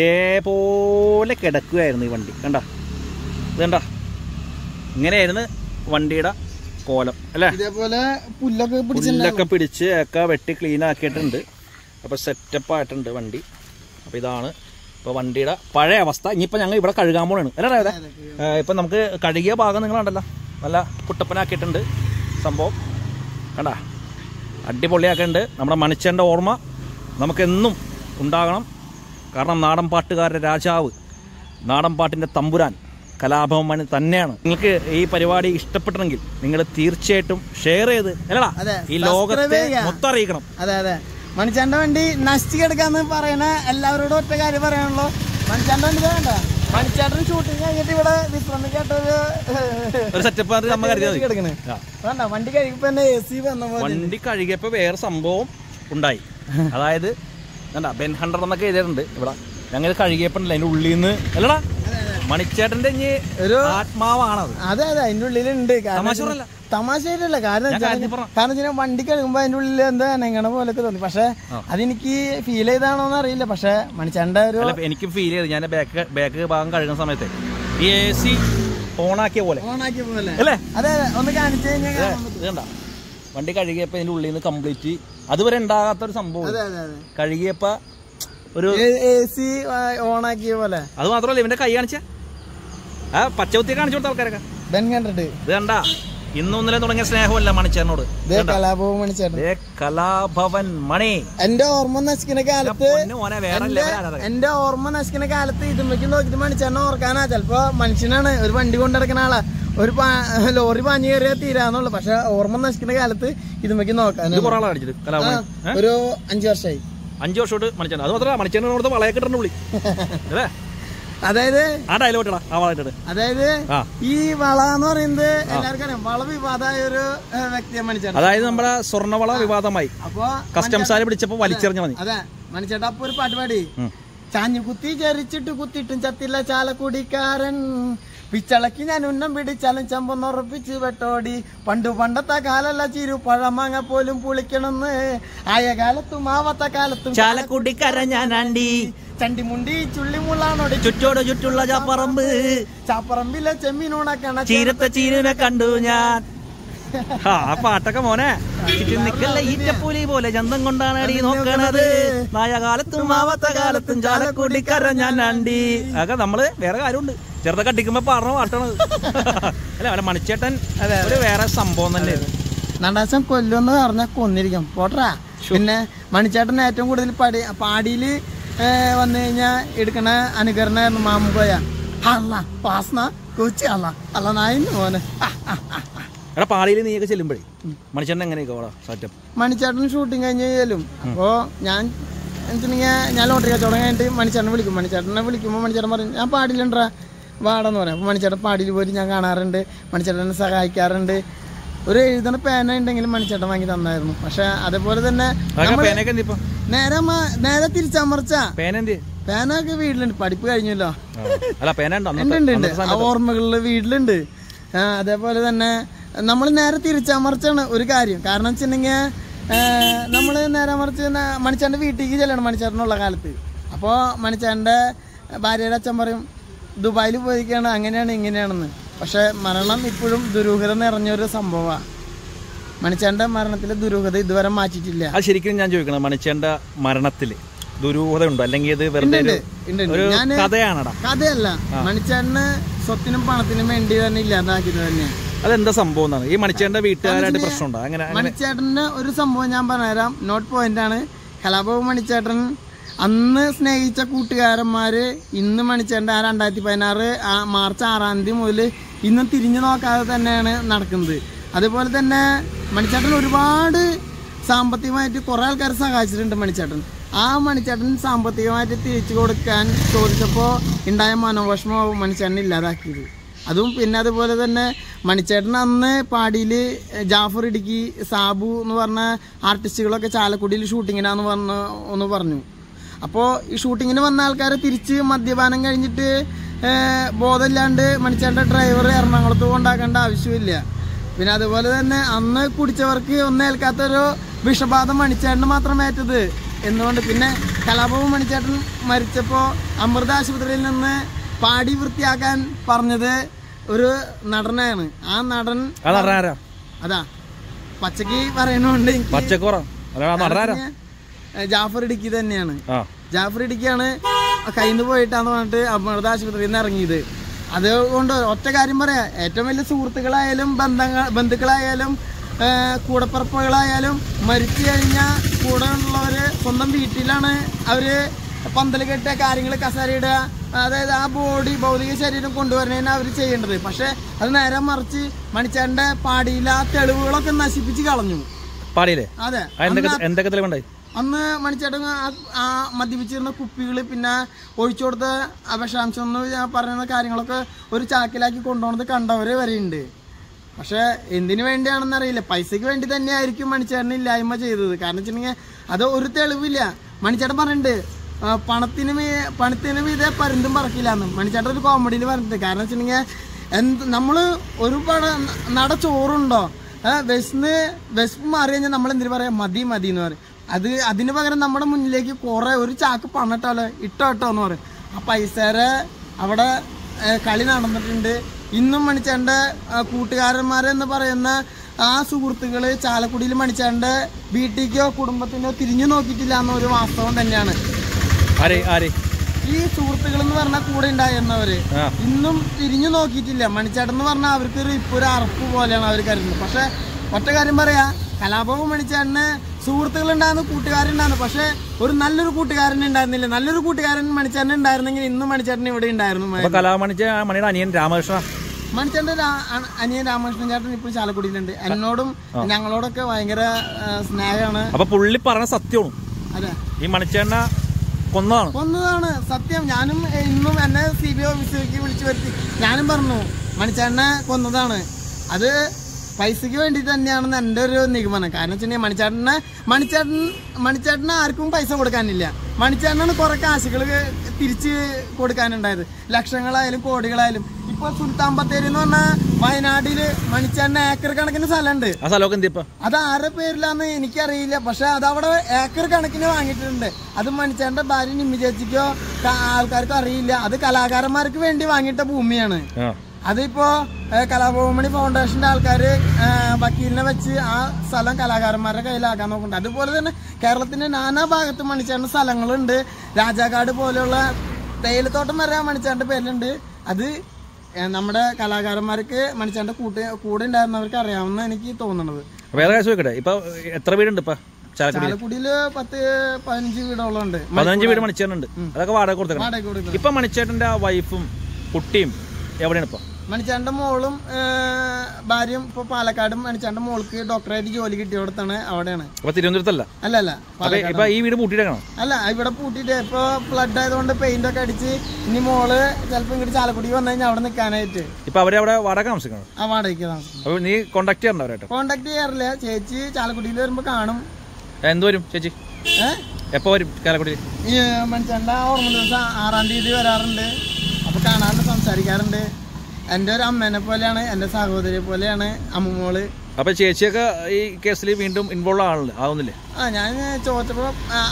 ഇതേപോലെ കിടക്കുകയായിരുന്നു ഈ വണ്ടി കണ്ട ഇത് കണ്ട ഇങ്ങനെയായിരുന്നു വണ്ടിയുടെ കോലം അല്ലേ ഇതേപോലെ പുല്ലൊക്കെ പിടിച്ചിട്ടുണ്ടായിരുന്നു പുല്ലൊക്കെ പിടിച്ച് ഒക്കെ വെട്ടി ക്ലീൻ ആക്കിയിട്ടുണ്ട് അപ്പോൾ സെറ്റപ്പ് ആയിട്ടുണ്ട് വണ്ടി അപ്പോൾ ഇതാണ് ഇപ്പോൾ വണ്ടിയുടെ പഴയ അവസ്ഥ ഇനിയിപ്പോൾ ഞങ്ങൾ ഇവിടെ കഴുകാൻ പോവാണ് അല്ലേ അതെ ഇപ്പം നമുക്ക് കഴുകിയ ഭാഗം നിങ്ങളുണ്ടല്ലോ നല്ല കുട്ടപ്പനാക്കിയിട്ടുണ്ട് സംഭവം കണ്ട അടിപൊളിയാക്കിയിട്ടുണ്ട് നമ്മുടെ മണിച്ചൻ്റെ ഓർമ്മ നമുക്കെന്നും ഉണ്ടാകണം കാരണം നാടൻ പാട്ടുകാരുടെ രാജാവ് നാടൻ പാട്ടിൻ്റെ തമ്പുരാൻ കലാഭവൻ തന്നെയാണ് നിങ്ങൾക്ക് ഈ പരിപാടി ഇഷ്ടപ്പെട്ടെങ്കിൽ നിങ്ങൾ തീർച്ചയായിട്ടും ഷെയർ ചെയ്ത് അല്ലടാ അതെ, ഈ subscribe ലോകത്തെ ചെയ്യുക. മൊത്തം അറിയിക്കണം അതെ അതെ മണിച്ചാന്റെ വണ്ടി നശിച്ചു കിടക്കാന്ന് പറയണ എല്ലാവരോടും ഒറ്റ കാര്യം പറയാനുള്ളൂ മണിച്ചാന്റെ വണ്ടി ഇതാ വേണ്ട മണിച്ചാട്ടൻ ഷൂട്ടിങ് കഴിഞ്ഞിട്ട് ഇവിടെ വിശ്രമിക്കാട്ടൊരു ഒരു സെറ്റപ്പ് നമ്മൾ കരുതിയാൽ മതി കിടക്കണേ ആ. വേണ്ട വണ്ടി കഴിക്കുമ്പോ തന്നെ എ സി വന്ന പോലെ വണ്ടി കഴുകിയപ്പോൾ വേറെ സംഭവം ഉണ്ടായി അതായത് കണ്ട ബെൻ ഹണ്ടർ എന്നൊക്കെ എഴുതിയിട്ടുണ്ട് ഇവിടെ ഞങ്ങൾ കഴുകിയപ്പോണ്ടല്ലോ അതിന്റെ ഉള്ളിൽ നിന്ന് അല്ലടാ മണിച്ചേട്ടന്റെ ഇനി ഒരു ആത്മാവാണത് അതെ അതെ അതിന്റെ ഉള്ളിലുണ്ട് കാരണം തമാശ പറയല്ല. തമാശയായിട്ടല്ല കാരണം ഞാൻ വെച്ചാല് കാര്യത്തിൽ പറഞ്ഞ. കാരണം വെച്ചാൽ വണ്ടി കഴുകുമ്പോ അതിന്റെ ഉള്ളിൽ എന്താ നെങ്ങണ പോലൊക്കെ തോന്നി പക്ഷെ അതെനിക്ക് ഫീൽ ചെയ്താണോന്ന് അറിയില്ല പക്ഷെ മണിച്ചാന്റെ ഒരു അല്ല എനിക്ക് ഫീൽ ചെയ്ത് ഞാൻ ബാക്ക് ബാക്ക് ഭാഗം കഴുകുന്ന സമയത്ത് ഈ എ സി ഓണാക്കിയ പോലെ ഓണാക്കിയ പോലെ അല്ലേ അതെ അതെ ഒന്ന് കാണിച്ചു കഴിഞ്ഞാൽ ഇത് ഇത് കണ്ട വണ്ടി കഴുകിയപ്പോ അതിന്റെ ഉള്ളിൽ നിന്ന് കംപ്ലീറ്റ് അതുവരെ ഉണ്ടാകാത്തൊരു സംഭവം അതെ അതെ അതെ കഴുകിയപ്പോ ഒരു എ സി ഓണാക്കിയ പോലെ അത് മാത്രമല്ല ഇവന്റെ കൈ കാണിച്ച ആ പച്ചകുത്തി കാണിച്ചു കൊടുത്ത ആൾക്കാരൊക്കെ ബെൻ കണ്ടിട്ട് ഇത് കണ്ട ഇന്നും ഇന്നലെ തുടങ്ങിയ സ്നേഹമല്ല മണിച്ചേട്ടനോട് ഇതേ കലാഭവൻ മണിച്ചേട്ടൻ ദേ കലാഭവൻ മണി എന്റെ ഓർമ്മ നശിക്കുന്ന കാലത്ത് പൊന്നു മോനെ വേറെ എന്റെ ലെവലാണ് എന്റെ ഓർമ്മ നശിക്കുന്ന കാലത്ത് ഇതുമ്മയ്ക്ക് നോക്കിട്ട് മനുഷ്യനെ ഓർക്കാനാ ചിലപ്പോ മനുഷ്യനാണ് ഒരു വണ്ടി കൊണ്ടിടക്കുന്ന ആളാ ഒരു പാ- ലോറി പാഞ്ഞു കയറിയാ തീരാന്നുള്ളു പക്ഷെ ഓർമ്മ നശിക്കുന്ന കാലത്ത് ഇതുമ്മയ്ക്ക് ഇത് നോക്കാനാ കുറെ ആളെ അടിച്ചിട്ട് കലാഭവൻ ഏ? ഒരു അഞ്ചു വർഷമായി അഞ്ചു വർഷമായിട്ട് മണിച്ചേട്ടൻ അത് മാത്രമല്ല മണിച്ചേട്ടൻ കൊടുത്ത് വളയൊക്കെ ഇട്ടുണ്ട് വിളി അല്ലേ അതായത് ആ ഡയലോഗ് ഇടാ ആ വളയിട്ടിട്ട് അതായത് ആ ഈ വള എന്ന് പറയുന്നത് എല്ലാവർക്കും അറിയാം വള വിവാദമായ ഒരു ഏഹ്, വ്യക്തിയെ മണിച്ചേട്ടൻ അതായത് നമ്മുടെ സ്വർണ്ണവള വിവാദമായി അപ്പൊ കസ്റ്റംസാര് പിടിച്ചപ്പോ വലിച്ചെറിഞ്ഞ മതി അതെ മണിച്ചേട്ട അപ്പൊ ഒരു പാട്ട് പാടി ഉം. ചാഞ്ഞു കുത്തി ചരിച്ചിട്ട് കുത്തിയിട്ടും ചത്തില്ല ചാലക്കുടിക്കാരൻ പിച്ചളക്ക് ഞാൻ ഉന്നം പിടിച്ചാലും ചമ്പൊന്നുറപ്പിച്ച് വെട്ടോടി പണ്ടു പണ്ടത്തെ കാലല്ല ചിരു പഴമാങ്ങ പോലും പുളിക്കണമെന്ന് ആയ കാലത്തും ആവത്ത കാലത്തും ചാലക്കുടിക്കര ഞാനാണ്ടി ചണ്ടിമുണ്ടി ചുള്ളിമുള്ളാണോടി ചുറ്റോട് ചുറ്റുള്ള ചാപ്പറമ്പ് ചാപ്പറമ്പിലെ ചെമ്മീനുണക്കണ ചീരത്തെ ചീരനെ കണ്ടു ഞാൻ ആ ആ പാട്ടൊക്കെ മോനെ ചുറ്റും നിക്കല്ല ഈറ്റപ്പൂലി പോലെ ചന്തം കൊണ്ടാണ് അടി നോക്കണത് നായകാലത്തും ആവത്ത കാലത്തും ചാലക്കുടിക്കര ഞാൻ അണ്ടി അതൊക്കെ നമ്മള് വേറെ കാര്യമുണ്ട് ചെറുതൊക്കെ അടിക്കുമ്പോ പാടണ പാട്ടാണ് അല്ല അവരെ മണിച്ചേട്ടൻ ഒരു വേറെ സംഭവം തന്നെ നണ്ടാശം കൊല്ലുമെന്ന് പറഞ്ഞാൽ കൊന്നിരിക്കും പോട്ടാ പിന്നെ മണിച്ചേട്ടൻ ഏറ്റവും കൂടുതൽ പടി പാടിയില് വന്നു കഴിഞ്ഞാൽ എടുക്കണ അനുകരണമായിരുന്നു മാമുകോയ അല്ല പാസ്ന കൊച്ചി അല്ല അല്ല നായിന്ന് മോനെ ആ, ആ, ആ, ആ. എടാ പാളിയിൽ നീയൊക്കെ ചെല്ലുമ്പോഴേ മണിച്ചേട്ടൻ എങ്ങനെയൊക്കെ അവിടെ സെറ്റപ്പ് മണിച്ചേട്ടൻ ഷൂട്ടിങ് കഴിഞ്ഞ് ചെല്ലും അപ്പോൾ ഞാൻ വെച്ചിട്ടുണ്ടെങ്കിൽ ഞാൻ ലോട്ടറി കച്ചവടം കഴിഞ്ഞിട്ട് മണിച്ചേട്ടനെ വിളിക്കും മണിച്ചേട്ടനെ വിളിക്കുമ്പോൾ മണിച്ചേട്ടൻ പറയും ഞാൻ പാടില്ലണ്ടാ വാടെന്ന് പറയും അപ്പോൾ മണിച്ചേട്ടൻ പാടിയിൽ പോയിട്ട് ഞാൻ കാണാറുണ്ട് മണിച്ചേട്ടനെ സഹായിക്കാറുണ്ട് ഒരു എഴുതണ പേന ഉണ്ടെങ്കിലും മണിച്ചേട്ടൻ വാങ്ങി തന്നായിരുന്നു പക്ഷെ അതേപോലെ തന്നെ അതൊക്കെ നമ്മള് പേനയൊക്കെ എന്തിപ്പോ നേരെ മ- നേരെ തിരിച്ചമർച്ച പേന എന്ത് പേനൊക്കെ വീട്ടിലുണ്ട് പഠിപ്പ് കഴിഞ്ഞല്ലോ ആ. അല്ല പേന ഉണ്ടോ ഉണ്ട് അന്നത്തെ ഉണ്ട് ഉണ്ട് അന്നത്തെ ആ സമയത്ത് ഓർമ്മകളില് വീട്ടിലുണ്ട് ആ, അതേപോലെ തന്നെ നമ്മൾ നേരെ തിരിച്ചമർച്ചാണ് ഒരു കാര്യം കാരണം വെച്ചിട്ടുണ്ടെങ്കിൽ നമ്മൾ നേരെ മറിച്ച് മണിച്ചാൻ്റെ വീട്ടിലേക്ക് ചെല്ലണം മണിച്ചാറിനുള്ള കാലത്ത് അപ്പോൾ മണിച്ചാൻ്റെ ഭാര്യയുടെ അച്ഛൻ പറയും ദുബായിൽ പോയിരിക്കുകയാണ് അങ്ങനെയാണ് ഇങ്ങനെയാണെന്ന് പക്ഷെ മരണം ഇപ്പോഴും ദുരൂഹത നിറഞ്ഞൊരു സംഭവമാണ് മണിച്ചാൻ്റെ മരണത്തിലെ ദുരൂഹത ഇതുവരെ മാറ്റിയിട്ടില്ല അത് ശരിക്കും ഞാൻ ചോദിക്കണം മണിച്ചേന്റെ മരണത്തില് ദുരൂഹത ഉണ്ടോ അല്ലെങ്കിൽ ഇത് വെറുതെ ഉണ്ട്, ഒരു- ഉണ്ട്, ഉണ്ട്. ഒരു ഞാന് കഥയാണടാ കഥയല്ല മണിച്ചാടിന് സ്വത്തിനും പണത്തിനും വേണ്ടി തന്നെ ഇല്ലാതാക്കിയത് തന്നെയാണ് അതെന്താ സംഭവം എന്നാണ് ഈ മണിച്ചേന്റെ വീട്ടുകാരായിട്ട് പ്രശ്നമുണ്ടോ അങ്ങനെ അങ്ങനെ മണിച്ചേട്ടന്റെ ഒരു സംഭവം ഞാൻ പറഞ്ഞുതരാം നോട്ട് പോയിന്റ് ആണ് കലാഭവൻ മണിച്ചേട്ടൻ അന്ന് സ്നേഹിച്ച കൂട്ടുകാരന്മാര് ഇന്ന് മണിച്ചേട്ടൻ ആ രണ്ടായിരത്തി പതിനാറ് ആ മാർച്ച് ആറാം തീയതി മുതൽ ഇന്നും തിരിഞ്ഞു നോക്കാതെ തന്നെയാണ് നടക്കുന്നത് അതുപോലെ തന്നെ മണിച്ചേട്ടൻ ഒരുപാട് സാമ്പത്തികമായിട്ട് കുറെ ആൾക്കാർ സഹായിച്ചിട്ടുണ്ട് മണിച്ചേട്ടൻ ആ മണിച്ചേട്ടൻ സാമ്പത്തികമായിട്ട് തിരിച്ചു കൊടുക്കാൻ ചോദിച്ചപ്പോൾ ഉണ്ടായ മനോവിഷമം മണിച്ചേട്ടൻ ഇല്ലാതാക്കിയത് അതും പിന്നെ അതുപോലെ തന്നെ മണിച്ചേട്ടൻ അന്ന് പാടിയിൽ ജാഫർ ഇടുക്കി സാബു എന്ന് പറഞ്ഞ ആർട്ടിസ്റ്റുകളൊക്കെ ചാലക്കുടിയിൽ ഷൂട്ടിങ്ങിനാന്ന് പറഞ്ഞ ഒന്ന് പറഞ്ഞു അപ്പോൾ ഈ ഷൂട്ടിങ്ങിന് വന്ന ആൾക്കാരെ തിരിച്ച് മദ്യപാനം കഴിഞ്ഞിട്ട് ഏഹ്, ബോധമില്ലാണ്ട് മണിച്ചേട്ടൻ്റെ ഡ്രൈവർ എറണാകുളത്ത് കൊണ്ടാക്കേണ്ട ആവശ്യമില്ല പിന്നെ അതുപോലെ തന്നെ അന്ന് കുടിച്ചവർക്ക് ഒന്നും ഏൽക്കാത്തൊരു വിഷബാധ മണിച്ചേട്ടന് മാത്രം ഏറ്റത് എന്നുകൊണ്ട് പിന്നെ കലാഭവൻ മണിച്ചേട്ടൻ മരിച്ചപ്പോൾ അമൃത ആശുപത്രിയിൽ നിന്ന് പാടി വൃത്തിയാക്കാൻ പറഞ്ഞത് ഒരു നടനാണ് ആ നടൻ അത് നടനാരാ അതാ പച്ചക്ക് പറയണോണ്ട് എനിക്ക് പച്ചക്കോറ അല്ല നടനാരാ ഏ, ജാഫർ ഇടുക്കി തന്നെയാണ് ആ ജാഫർ ഇടുക്കിയാണ് കയ്യിൽ നിന്ന് പോയിട്ടാന്ന് പറഞ്ഞിട്ട് അമൃത ആശുപത്രിയിൽ നിന്ന് ഇറങ്ങിയത് അതുകൊണ്ട് ഒറ്റ കാര്യം പറയാം ഏറ്റവും വലിയ സുഹൃത്തുക്കളായാലും ബന്ധങ്ങൾ ബന്ധുക്കളായാലും ഏ, കൂടപ്പിറപ്പുകളായാലും മരിച്ചു കഴിഞ്ഞാൽ കൂടെ ഉള്ളവര് സ്വന്തം വീട്ടിലാണ് അവര് പന്തൽ കെട്ടുക കാര്യങ്ങൾ കസേരയിടുക അതായത് ആ ബോഡി ഭൗതിക ശരീരം കൊണ്ടുവരുന്നതിന് അവർ ചെയ്യേണ്ടത് പക്ഷെ അത് നേരെ മറിച്ച് മണിച്ചാന്റെ പാടിയിൽ ആ തെളിവുകളൊക്കെ നശിപ്പിച്ച് കളഞ്ഞു പാടിയില്ലേ അതെ ആ, എന്തൊക്കെ എന്തൊക്കെ തെളിവുണ്ടായി അന്ന് മണിച്ചേട്ടൻ ആ- ആ മദ്യപിച്ചിരുന്ന കുപ്പികൾ പിന്നെ ഒഴിച്ചു കൊടുത്ത അപക്ഷാംശം എന്ന് ഞാൻ പറയുന്ന കാര്യങ്ങളൊക്കെ ഒരു ചാക്കിലാക്കി കൊണ്ടുപോകുന്നത് കണ്ടവര് വരെയുണ്ട് പക്ഷെ എന്തിനു വേണ്ടിയാണെന്ന് അറിയില്ല പൈസക്ക് വേണ്ടി തന്നെയായിരിക്കും മണിച്ചേട്ടൻ ഇല്ലായ്മ ചെയ്തത് കാരണം വെച്ചിട്ടുണ്ടെങ്കിൽ അത് ഒരു തെളിവില്ല മണിച്ചേട്ടൻ പറഞ്ഞിട്ടുണ്ട് ആ, പണത്തിന് മീ പണത്തിന് മീതെ പരുന്തും പറക്കില്ല എന്ന് മണിച്ചേട്ടൻ ഒരു കോമഡിയിൽ പറഞ്ഞിട്ടുണ്ട് കാരണം വെച്ചിട്ടുണ്ടെങ്കിൽ എന്ത് നമ്മള് ഒരു പട നട ചോറുണ്ടോ ആ, വിശന്ന് വിശപ്പ് മാറി കഴിഞ്ഞാൽ നമ്മൾ എന്തിനു പറയാം മതി മതി എന്ന് പറയും അത് അതിന് പകരം നമ്മുടെ മുന്നിലേക്ക് കുറെ ഒരു ചാക്ക് പണിട്ടാലോ ഇട്ടോ ഇട്ടോ എന്ന് പറയും ആ പൈസേരെ അവിടെ ഏ, കളി നടന്നിട്ടുണ്ട് ഇന്നും മണിച്ചാന്റെ കൂട്ടുകാരന്മാരെന്ന് പറയുന്ന ആ സുഹൃത്തുക്കള് ചാലക്കുടിയിൽ മണിച്ചാന്റെ വീട്ടിലേക്കോ കുടുംബത്തിനോ തിരിഞ്ഞു നോക്കിയിട്ടില്ല എന്നൊരു വാസ്തവം തന്നെയാണ് ആരെ ആരെ ഈ സുഹൃത്തുക്കൾ എന്ന് പറഞ്ഞാൽ കൂടെ ഉണ്ടായിരുന്നവര് ആ. ഇന്നും തിരിഞ്ഞു നോക്കിയിട്ടില്ല മണിച്ചേട്ടൻ എന്ന് പറഞ്ഞാൽ അവർക്ക് ഒരു ഇപ്പൊ ഒരു അറപ്പ് പോലെയാണ് അവർ കരുതുന്നത് പക്ഷെ ഒറ്റ കാര്യം പറയാ കലാഭവൻ മണിച്ചേട്ടന് സുഹൃത്തുക്കളുണ്ടായിരുന്നു കൂട്ടുകാരുണ്ടായിരുന്നു പക്ഷെ ഒരു നല്ലൊരു കൂട്ടുകാരൻ ഉണ്ടായിരുന്നില്ല നല്ലൊരു കൂട്ടുകാരൻ മണിച്ചേട്ടൻ ഉണ്ടായിരുന്നെങ്കിൽ ഇന്നും മണിച്ചേട്ടൻ ഇവിടെ ഉണ്ടായിരുന്നു അപ്പൊ കലാമണിച്ച മണിയുടെ അനിയൻ രാമകൃഷ്ണ മണിച്ചേട്ടന്റെ രാ- അ- അനിയൻ രാമകൃഷ്ണൻ ചേട്ടൻ ഇപ്പോൾ ചാലക്കുടിയിലുണ്ട് എന്നോടും ഞങ്ങളോടൊക്കെ ഭയങ്കര ആ, സ്നേഹമാണ് അപ്പൊ പുള്ളി പറഞ്ഞ സത്യമാണ് അതെ ഈ മണിച്ചേണ്ണ കൊന്നതാണ് കൊന്നതാണ് സത്യം ഞാനും എ, ഇന്നും എന്നെ സി ബി ഐ ഓഫീസിലേക്ക് വിളിച്ചു വരുത്തി ഞാനും പറഞ്ഞു മണിച്ചേട്ടനെ കൊന്നതാണ് അത് പൈസക്ക് വേണ്ടി തന്നെയാണെന്ന് എൻ്റെ ഒരു നിഗമനം കാരണം വെച്ചിട്ടുണ്ടെങ്കിൽ മണിച്ചേട്ടനെ മണിച്ചേട്ടൻ മണിച്ചേട്ടന് ആർക്കും പൈസ കൊടുക്കാനില്ല മണിച്ചേട്ടനാണ് കുറെ കാശുകൾ തിരിച്ച് കൊടുക്കാനുണ്ടായത് ലക്ഷങ്ങളായാലും കോടികളായാലും ഇപ്പൊ സുൽത്താൻ ബത്തേരി എന്ന് പറഞ്ഞാൽ വയനാട്ടില് മണിച്ചേട്ടന് ഏക്കർ കണക്കിന് സ്ഥലമുണ്ട് ആ സ്ഥലമൊക്കെ എന്ത് ഇപ്പൊ അത് ആരുടെ പേരിലാന്ന് എനിക്കറിയില്ല പക്ഷെ അത് അവിടെ ഏക്കർ കണക്കിന് വാങ്ങിയിട്ടുണ്ട് അത് മണിച്ചേട്ടന്റെ ഭാര്യ നിമ്മി ചേച്ചിക്കോ ക- ആൾക്കാർക്കോ അറിയില്ല അത് കലാകാരന്മാർക്ക് വേണ്ടി വാങ്ങിയിട്ട ഭൂമിയാണ് ആ അതിപ്പോ ഏഹ്, കലാഭവമണി ഫൗണ്ടേഷന്റെ ആൾക്കാര് ഏഹ്, വക്കീലിനെ വെച്ച് ആ സ്ഥലം കലാകാരന്മാരുടെ കയ്യിലാക്കാൻ നോക്കുന്നുണ്ട് അതുപോലെ തന്നെ കേരളത്തിന്റെ നാനാ ഭാഗത്ത് മണിച്ചേണ്ട സ്ഥലങ്ങളുണ്ട് രാജാക്കാട് പോലെയുള്ള തേയിലത്തോട്ടം വരെ മണിച്ചേണ്ട പേരിലുണ്ട് അത് ഏഹ്, നമ്മുടെ കലാകാരന്മാർക്ക് മണിച്ചേണ്ട കൂട്ട് കൂടെ ഉണ്ടായിരുന്നവർക്ക് അറിയാമെന്ന് എനിക്ക് തോന്നുന്നത് വേറെ കാര്യം ചോദിക്കട്ടെ ഇപ്പൊ എത്ര വീടുണ്ട് ഇപ്പൊ ചാലക്കുടി ചാലക്കുടിയില് പത്ത് പതിനഞ്ച് വീടോളം ഉണ്ട് പതിനഞ്ച് വീട് മണിച്ചേട്ടനുണ്ട് അതൊക്കെ വാടക കൊടുത്തേക്കണം വാടക കൊടുക്കുന്നത് ഇപ്പൊ മണിച്ചേട്ടന്റെ ആ വൈഫും കുട്ടിയും എവിടെയാണ് ഇപ്പൊ മണിച്ചാന്റെ മോളും ഏഹ്, ഭാര്യയും ഇപ്പൊ പാലക്കാടും മണിച്ചാന്റെ മോൾക്ക് ഡോക്ടറായിട്ട് ജോലി കിട്ടിയോടത്താണ് അവിടെയാണ് അപ്പൊ തിരുവനന്തപുരത്തല്ല അല്ല അല്ല അപ്പൊ ഇപ്പൊ ഈ വീട് പൂട്ടിയിടണം അല്ല ഇവിടെ പൂട്ടിട്ട് ഇപ്പൊ ഫ്ലഡ് ആയതുകൊണ്ട് പെയിന്റ് ഒക്കെ അടിച്ച് ഇനി മോള് ചിലപ്പോ ഇങ്ങോട്ട് ചാലക്കുടി വന്നു കഴിഞ്ഞാൽ അവിടെ നിൽക്കാനായിട്ട് ഇപ്പൊ അവരെ അവിടെ വാടക താമസിക്കണം ആ വാടകയ്ക്ക് താമസിക്കും അപ്പൊ നീ കോണ്ടാക്ട് ചെയ്യണ്ട അവരായിട്ട് കോണ്ടാക്ട് ചെയ്യാറില്ല ചേച്ചി ചാലക്കുടിയിൽ വരുമ്പോ കാണും എന്ത് വരും ചേച്ചി ഏഹ് എപ്പോ വരും ചാലക്കുടി ഈ മനുഷ്യന്റെ ഓർമ്മ ദിവസം ആറാം തീയതി വരാറുണ്ട് അപ്പൊ കാണാറുണ്ട് സംസാരിക്കാറുണ്ട് എൻ്റെ ഒരു അമ്മേനെ പോലെയാണ് എൻ്റെ സഹോദരിയെ പോലെയാണ് അമ്മുമോള് അപ്പൊ ചേച്ചിയൊക്കെ ഈ കേസിൽ വീണ്ടും ഇൻവോൾവ് ആണല്ലോ ആവുന്നില്ലേ ആ ഞാൻ ചോദിച്ചപ്പോൾ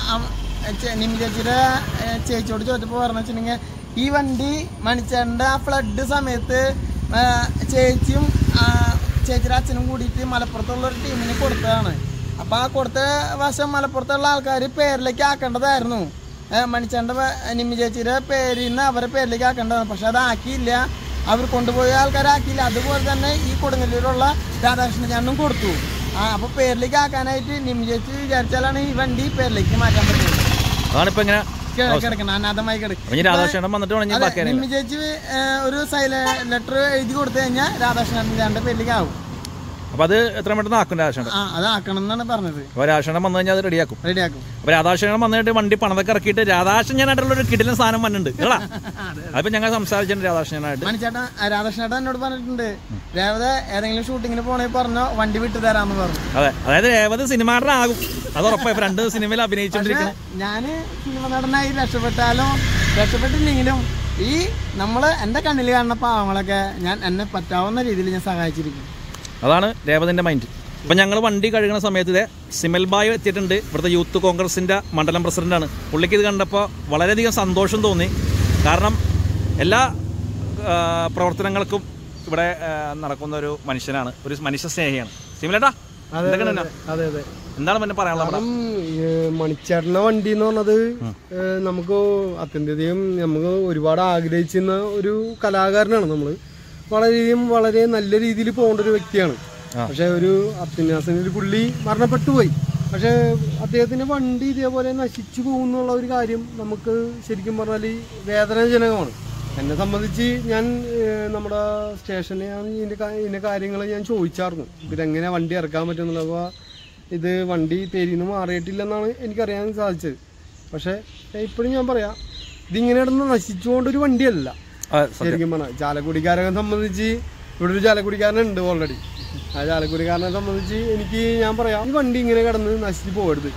നിമ്മി ചേച്ചിയുടെ ഏ, ചേച്ചിയോട് ചോദിച്ചപ്പോൾ പറഞ്ഞു വെച്ചിട്ടുണ്ടെങ്കിൽ ഈ വണ്ടി മണിച്ചേട്ടൻ്റെ ആ ഫ്ലഡ് സമയത്ത് ആ, ചേച്ചിയും ആ, ചേച്ചിയുടെ അച്ഛനും കൂടിയിട്ട് മലപ്പുറത്തുള്ള ഒരു ടീമിന് കൊടുത്തതാണ് അപ്പോൾ ആ കൊടുത്ത വശം മലപ്പുറത്തുള്ള ആൾക്കാർ പേരിലേക്ക് ആക്കേണ്ടതായിരുന്നു മണിച്ചേട്ടൻ്റെ നിമ്മി ചേച്ചിയുടെ പേരിൽ നിന്ന് അവരെ പേരിലേക്ക് ആക്കേണ്ടതാണ് പക്ഷെ അത് ആക്കിയില്ല അവർ കൊണ്ടുപോയ ആൾക്കാരാക്കിയില്ല അതുപോലെ തന്നെ ഈ കൊടുങ്ങല്ലൂരുള്ള രാധാകൃഷ്ണ ചാണ്ടും കൊടുത്തു ആ അപ്പൊ പേരിലേക്ക് ആക്കാനായിട്ട് നിമ്മി ചേച്ചി വിചാരിച്ചാലാണ് ഈ വണ്ടി പേരിലേക്ക് മാറ്റാൻ പറ്റുന്നത് അതാണ് ഇപ്പൊ ഇങ്ങനെ കിട- കിടക്കണം അനാഥമായി അപ്പൊ കിടക്കും ഇനി രാധാകൃഷ്ണൻ വന്നിട്ട് വേണം ഇനി ബാക്കി നിമ്മി ചേച്ചി ഏ, ഒരു സൈല ലെറ്റർ എഴുതി കൊടുത്തു കഴിഞ്ഞാൽ രാധാകൃഷ്ണൻ ചാണ്ട് പേരിലേക്ക് ആവും അപ്പൊ അത് എത്ര പെട്ടെന്ന് ആക്കും രാധാകൃഷ്ണൻ ആ അത് ആക്കണം എന്നാണ് പറഞ്ഞത് അപ്പൊ രാധാകൃഷ്ണൻ വന്നു കഴിഞ്ഞാൽ അത് റെഡിയാക്കും റെഡിയാക്കും അപ്പൊ രാധാകൃഷ്ണൻ വന്നിട്ട് വണ്ടി പണതൊക്കെ ഇറക്കിയിട്ട് രാധാകൃഷ്ണൻ ഞാനായിട്ടുള്ള ഒരു കിടിലൻ സാധനം വന്നിട്ടുണ്ട് കേട്ടാ അതിപ്പോ ഞങ്ങൾ സംസാരിച്ചിട്ടുണ്ട് രാധാകൃഷ്ണനായിട്ട് മണിച്ചേട്ടൻ രാധാകൃഷ്ണേട്ടൻ എന്നോട് പറഞ്ഞിട്ടുണ്ട് രാവിലെ ഏതെങ്കിലും ഷൂട്ടിങ്ങിന് പോണേ പറഞ്ഞോ വണ്ടി വിട്ടു തരാന്ന് പറഞ്ഞു അതെ അതായത് രേവത് സിനിമാടനാകും അത് ഉറപ്പായി ഇപ്പൊ രണ്ട് സിനിമയിൽ അഭിനയിച്ചോണ്ടിരിക്കുന്നു ഞാന് സിനിമ നടനായി രക്ഷപ്പെട്ടാലും രക്ഷപ്പെട്ടില്ലെങ്കിലും ഈ നമ്മള് എന്റെ കണ്ണിൽ കാണുന്ന പാവങ്ങളൊക്കെ ഞാൻ എന്നെ പറ്റാവുന്ന രീതിയിൽ ഞാൻ സഹായിച്ചിരിക്കും അതാണ് രേവതിന്റെ മൈൻഡ് ഇപ്പൊ ഞങ്ങൾ വണ്ടി കഴുകുന്ന സമയത്ത് ഇതേ സിമൽ ബായ് എത്തിയിട്ടുണ്ട് ഇവിടുത്തെ യൂത്ത് കോൺഗ്രസിന്റെ മണ്ഡലം പ്രസിഡന്റാണ് പുള്ളിക്ക് ഇത് കണ്ടപ്പോൾ വളരെയധികം സന്തോഷം തോന്നി കാരണം എല്ലാ ആ, പ്രവർത്തനങ്ങൾക്കും ഇവിടെ ആ, നടക്കുന്ന ഒരു മനുഷ്യനാണ് ഒരു മനുഷ്യ സ്നേഹിയാണ് സിമലേട്ടാ എന്തൊക്കെയാണ് പിന്നെ? അതെ അതെ എന്താണ് പിന്നെ പറയാനുള്ളത് കാരണം ഈ മണിച്ചേട്ടന്റെ വണ്ടി എന്ന് പറഞ്ഞത് ഏഹ്, നമുക്ക് അത്യന്തികം നമുക്ക് ഒരുപാട് ആഗ്രഹിച്ചിരുന്ന ഒരു കലാകാരനാണ് നമ്മള് വളരെയും വളരെ നല്ല രീതിയിൽ പോകേണ്ട ഒരു വ്യക്തിയാണ് പക്ഷെ ഒരു അത്യന്യാസത്തിൽ പുള്ളി മരണപ്പെട്ടു പോയി പക്ഷെ അദ്ദേഹത്തിന്റെ വണ്ടി ഇതേപോലെ നശിച്ചു പോകുന്നുള്ള ഒരു കാര്യം നമുക്ക് ശരിക്കും പറഞ്ഞാൽ വേദനാജനകമാണ് എന്നെ സംബന്ധിച്ച് ഞാൻ ഏഹ്, നമ്മുടെ സ്റ്റേഷനിൽ ഞാൻ ഇതിന്റെ കാ- ഇതിന്റെ കാര്യങ്ങൾ ഞാൻ ചോദിച്ചായിരുന്നു ഇതെങ്ങനെ വണ്ടി ഇറക്കാൻ പറ്റുന്നുള്ളത് അപ്പോൾ ഇത് വണ്ടി പേരിൽ നിന്ന് മാറിയിട്ടില്ലെന്നാണ് എനിക്കറിയാൻ സാധിച്ചത് പക്ഷേ ഇപ്പോഴും ഞാൻ പറയാം ഇതിങ്ങനെ കിടന്ന് നശിച്ചുകൊണ്ടൊരു വണ്ടിയല്ല ആ, സത്യം. ശരിക്കും പറഞ്ഞാൽ ചാലക്കുടിക്കാരെ സംബന്ധിച്ച് ഇവിടെ ഒരു ചാലക്കുടിക്കാരനുണ്ട് ഓൾറെഡി ആ ചാലക്കുടിക്കാരനെ സംബന്ധിച്ച് എനിക്ക് ഞാൻ പറയാം ഈ വണ്ടി ഇങ്ങനെ കിടന്ന് നശിച്ചു പോകരുത്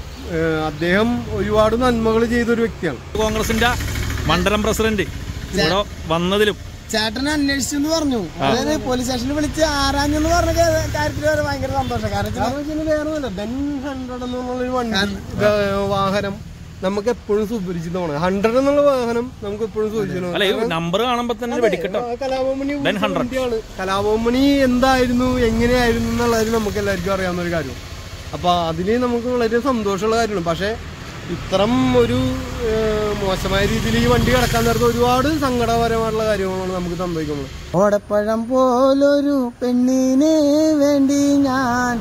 ഏഹ് അദ്ദേഹം ഒരുപാട് നന്മകൾ ചെയ്തൊരു വ്യക്തിയാണ് കോൺഗ്രസിന്റെ മണ്ഡലം പ്രസിഡന്റ് ഇവിടെ വന്നതിലും ചേട്ടൻ അന്വേഷിച്ചു എന്ന് പറഞ്ഞു അതായത് പോലീസ് സ്റ്റേഷനിൽ വിളിച്ച് ആരാഞ്ഞെന്ന് പറഞ്ഞ കാ- കാര്യത്തിൽ വരെ ഭയങ്കര സന്തോഷം കാരണം വെച്ചാ കാരണം വെച്ചാൽ വേറെ ഒന്നുമില്ല ബെൻ ഹൺഡ്രഡ് എന്നുള്ളൊരു വണ്ടി ഇത് വാഹനം നമുക്ക് എപ്പോഴും സുപരിചിതമാണ് ഹൺഡ്രഡ് എന്നുള്ള വാഹനം നമുക്ക് എപ്പോഴും സുപരിചിതമാണ് അല്ല ഈ നമ്പർ കാണുമ്പോ തന്നെ വെടിക്കട്ടോ ആ കലാഭവമണി Ben 100. വണ്ടിയാണ് കലാഭവമണി എന്തായിരുന്നു എങ്ങനെയായിരുന്നു എന്നുള്ളത് നമുക്ക് എല്ലാവർക്കും അറിയാവുന്ന ഒരു കാര്യം അപ്പൊ അതിന് നമുക്ക് വളരെ സന്തോഷമുള്ള കാര്യമാണ് പക്ഷെ ഇത്തരം ഒരു ഏഹ്, മോശമായ രീതിയിൽ ഈ വണ്ടി കിടക്കാൻ നേരത്തെ ഒരുപാട് സങ്കടപരമായിട്ടുള്ള കാര്യങ്ങളാണ് നമുക്ക് സംഭവിക്കുന്നത് ഓടപ്പഴം പോലൊരു പെണ്ണിനെ വേണ്ടി ഞാൻ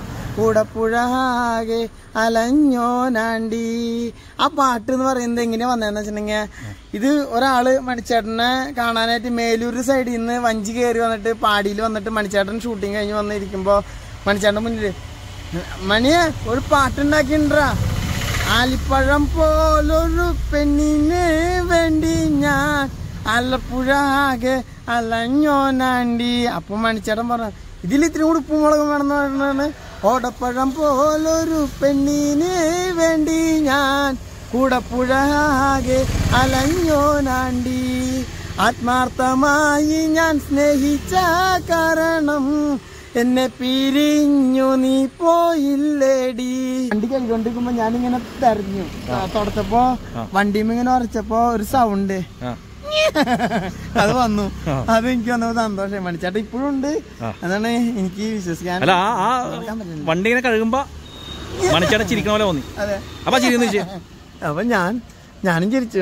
കൂടപ്പുഴാകെ അലഞ്ഞോനാണ്ടി ആ പാട്ട് എന്ന് പറയുന്നത് എങ്ങനെയാ വന്നതെന്ന് വെച്ചിട്ടുണ്ടെങ്കിൽ ഇത് ഒരാള് മണിച്ചേട്ടനെ കാണാനായിട്ട് മേലൂർ സൈഡിൽ നിന്ന് വഞ്ചി കയറി വന്നിട്ട് പാടിയിൽ വന്നിട്ട് മണിച്ചേട്ടൻ ഷൂട്ടിങ് കഴിഞ്ഞ് വന്നിരിക്കുമ്പോ മണിച്ചേട്ടൻ മുന്നിൽ മണിയെ ഒരു പാട്ടുണ്ടാക്കിണ്ടാ ആലിപ്പഴം പോലൊരു പെണ്ണിനെ വേണ്ടി ഞാൻ ആലപ്പുഴ ആകെ അലഞ്ഞോനാണ്ടി അപ്പൊ മണിച്ചേട്ടൻ പറഞ്ഞു ഇതിൽ ഇത്തിരി കൂടി ഉപ്പും മുളകും വേണമെന്ന് പറഞ്ഞാണ് ഓടപ്പഴം പോലൊരു പെണ്ണിന് വേണ്ടി ഞാൻ കൂടപ്പുഴ ആകെ അലഞ്ഞോനാണ്ടി ആത്മാർത്ഥമായി ഞാൻ സ്നേഹിച്ച കാരണം എന്നെ പിരിഞ്ഞു നീ പോയില്ലേടി വണ്ടി കൈകൊണ്ടിരിക്കുമ്പോ ഞാനിങ്ങനെ തെരഞ്ഞു തുടച്ചപ്പോ വണ്ടിയും ഇങ്ങനെ ഉറച്ചപ്പോ ഒരു സൗണ്ട് ആ. അത് വന്നു അത് എനിക്ക് വന്നപ്പോ സന്തോഷം മണിച്ചാട്ട ഇപ്പോഴും ഉണ്ട് അതാണ് എനിക്ക് വിശ്വസിക്കാൻ അല്ല ആ ആ വണ്ടി ഇങ്ങനെ കഴുകുമ്പോ മണിച്ചേട്ടൻ ചിരിക്കണ പോലെ തോന്നി അതെ അപ്പൊ ചിരിയെന്ന് വെച്ചേ അപ്പൊ ഞാൻ ഞാനും ചിരിച്ചു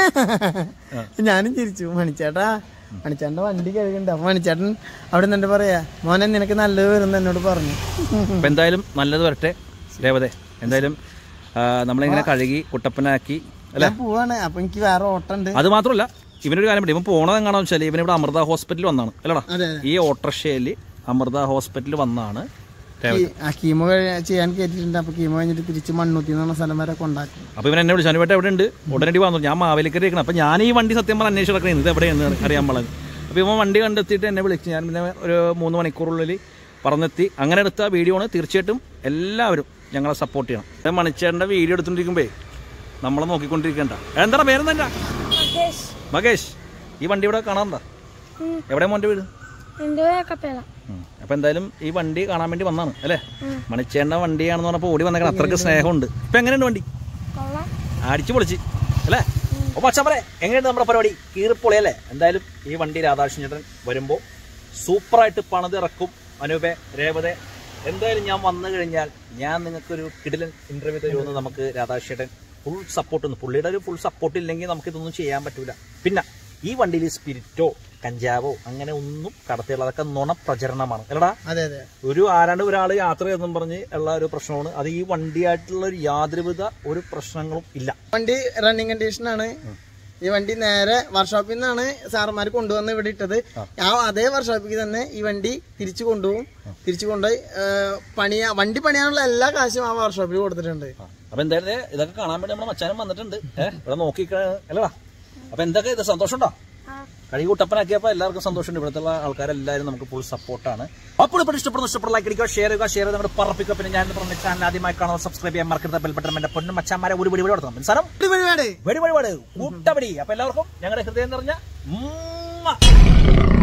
ഞാനും ചിരിച്ചു മണിച്ചേട്ടാ മണിച്ചേട്ടന്റെ വണ്ടി കഴുകണ്ട അപ്പൊ മണിച്ചേട്ടൻ അവിടെ നിന്ന് പറയാ മോനെ നിനക്ക് നല്ലത് വരുന്ന എന്നോട് പറഞ്ഞു അപ്പൊ എന്തായാലും നല്ലത് വരട്ടെ രേവതെ എന്തായാലും ആ, നമ്മളിങ്ങനെ കഴുകി കുട്ടപ്പനാക്കി അല്ലെ ഞാൻ പോവാണ് അപ്പൊ എനിക്ക് വേറെ ഓട്ടം ഉണ്ട് അത് മാത്രമല്ല ഇവനൊരു കാര്യം പറ്റും ഇവൻ പോണത് എങ്ങാണെന്ന് വെച്ചാൽ ഇവൻ ഇവിടെ അമൃത ഹോസ്പിറ്റലിൽ വന്നാണ് അല്ലടാ അതെ ഈ ഓട്ടോറിക്ഷയിൽ അമൃത ഹോസ്പിറ്റലിൽ വന്നാണ് രേവതി ഈ- ആ കീമോ കഴി- ചെയ്യാൻ കയറ്റിയിട്ടുണ്ട് അപ്പൊ കീമോ കഴിഞ്ഞിട്ട് തിരിച്ച് മണ്ണൂത്തി എന്ന് പറഞ്ഞ സ്ഥലം വരെ കൊണ്ടാക്കും അപ്പൊ ഇവൻ എന്നെ വിളിച്ചു അനുവേട്ട എവിടെ ഉണ്ട് ഉടനടി വന്നു ഞാൻ മാവേലിക്കര ഇരിക്കണം അപ്പൊ ഞാൻ ഈ വണ്ടി സത്യം പറഞ്ഞ അന്വേഷിച്ച് നടക്കുന്നത് ഇത് എവിടെയെന്ന് അറിയാൻ പാടില്ല അപ്പൊ ഇവൻ വണ്ടി കണ്ടെത്തിയിട്ട് എന്നെ വിളിച്ചു ഞാൻ പിന്നെ ഒരു മൂന്ന് മണിക്കൂറുള്ളിൽ പറന്നെത്തി അങ്ങനെ എടുത്ത വീഡിയോ ആണ് തീർച്ചയായിട്ടും എല്ലാവരും ഞങ്ങളെ സപ്പോർട്ട് ചെയ്യണം ഇത് മണിച്ചേട്ടൻ്റെ വീഡിയോ എടുത്തോണ്ടിരിക്കുമ്പേ നമ്മളെ നോക്കിക്കൊണ്ടിരിക്കണ്ട എന്താ പേരെന്താ മഹേഷ് മകേഷ് ഈ വണ്ടി ഇവിടെ കാണാറുണ്ടോ എവിടെ മോൻ്റെ വീട് എൻ്റെ കപ്പേള ഉം. അപ്പൊ എന്തായാലും ഈ വണ്ടി കാണാൻ വേണ്ടി വന്നാണ് അല്ലേ മണിച്ചേണ്ട വണ്ടിയാണെന്ന് പറഞ്ഞപ്പോ ഓടി വന്നേക്കണം അത്രക്ക് സ്നേഹമുണ്ട് ഇപ്പൊ എങ്ങനെയുണ്ട് വണ്ടി കൊള്ളാം അടിച്ചു പൊളിച്ച് അല്ലേ അപ്പൊ അച്ഛമ്മരെ എങ്ങനെയുണ്ട് നമ്മുടെ പരിപാടി കീറിപ്പൊളി അല്ലേ എന്തായാലും ഈ വണ്ടി രാധാകൃഷ്ണൻ ചേട്ടൻ വരുമ്പോൾ സൂപ്പറായിട്ട് പണിതിറക്കും അനൂപെ രേവതെ എന്തായാലും ഞാൻ വന്നു കഴിഞ്ഞാൽ ഞാൻ നിങ്ങൾക്കൊരു കിടിലൻ ഇന്റർവ്യൂ തരുമെന്ന് നമുക്ക് രാധാകൃഷ്ണൻ ചേട്ടൻ ഫുൾ സപ്പോർട്ട് ഉണ്ട് പുള്ളിയുടെ ഒരു ഫുൾ സപ്പോർട്ട് ഇല്ലെങ്കിൽ നമുക്ക് ഇതൊന്നും ചെയ്യാൻ പറ്റൂല പിന്നെ ഈ വണ്ടിയിൽ സ്പിരിറ്റോ കഞ്ചാവോ അങ്ങനെ ഒന്നും കടത്തിയുള്ള അതൊക്കെ നുണ പ്രചരണമാണ് അല്ലടാ അതെ അതെ ഒരു ആരാണ്ട് ഒരാൾ യാത്ര ചെയ്തെന്നും പറഞ്ഞ് ഉള്ള ഒരു പ്രശ്നമാണ് അത് ഈ വണ്ടിയായിട്ടുള്ള ഒരു യാതൊരുവിധ ഒരു പ്രശ്നങ്ങളും ഇല്ല വണ്ടി റണ്ണിങ് കണ്ടീഷൻ ആണ് ഈ വണ്ടി നേരെ വർക്ക്ഷോപ്പിൽ നിന്നാണ് സാറന്മാർ കൊണ്ടുവന്ന് ഇവിടെ ഇട്ടത് ആ അതേ വർക്ക്ഷോപ്പിൽ തന്നെ ഈ വണ്ടി തിരിച്ചു കൊണ്ടുപോകും തിരിച്ചു കൊണ്ടുപോയി ഏഹ്, പണിയാ വണ്ടി പണിയാനുള്ള എല്ലാ കാശും ആ വർക്ക്ഷോപ്പിൽ കൊടുത്തിട്ടുണ്ട് അപ്പൊ എന്തായാലും ദേ ഇതൊക്കെ കാണാൻ വേണ്ടി നമ്മുടെ മച്ചാനും വന്നിട്ടുണ്ട് ഏഹ് ഇവിടെ നോക്കി അല്ലടാ അപ്പൊ എന്തൊക്കെ ഇത് സന്തോഷമുണ്ടോ കഴുകി കുട്ടപ്പനാക്കിയപ്പോ എല്ലാവർക്കും സന്തോഷമുണ്ട് ഇവിടുത്തെ ആൾക്കാരെല്ലാവരും നമുക്ക് ഫുൾ സപ്പോർട്ടാണ് അപ്പോൾ ഇപ്പോൾ ഇഷ്ടപ്പെടുന്നു ഇഷ്ടപ്പെടുന്ന ലൈക്ക് അടിക്കുക ഷെയർ ചെയ്യുക ഷെയർ ചെയ്ത് നമ്മുടെ പറപ്പിക്കുക പിന്നെ ഞാൻ പറഞ്ഞ ചാനൽ ആദ്യമായി കാണുന്ന സബ്സ്ക്രൈബ് ചെയ്യാൻ മറക്കരുത് ബെൽ ബട്ടൺ എന്റെ പൊന്നും മച്ചാന്മാരെ ഒരു പിടി പിടി കൊടുക്കണം മനസ്സാരം പരിപാടി വെടി വെടി വെടി കൂട്ടപടി അപ്പൊ എല്ലാവർക്കും ഞങ്ങളുടെ ഹൃദയം നിറഞ്ഞ ഉമ്മ.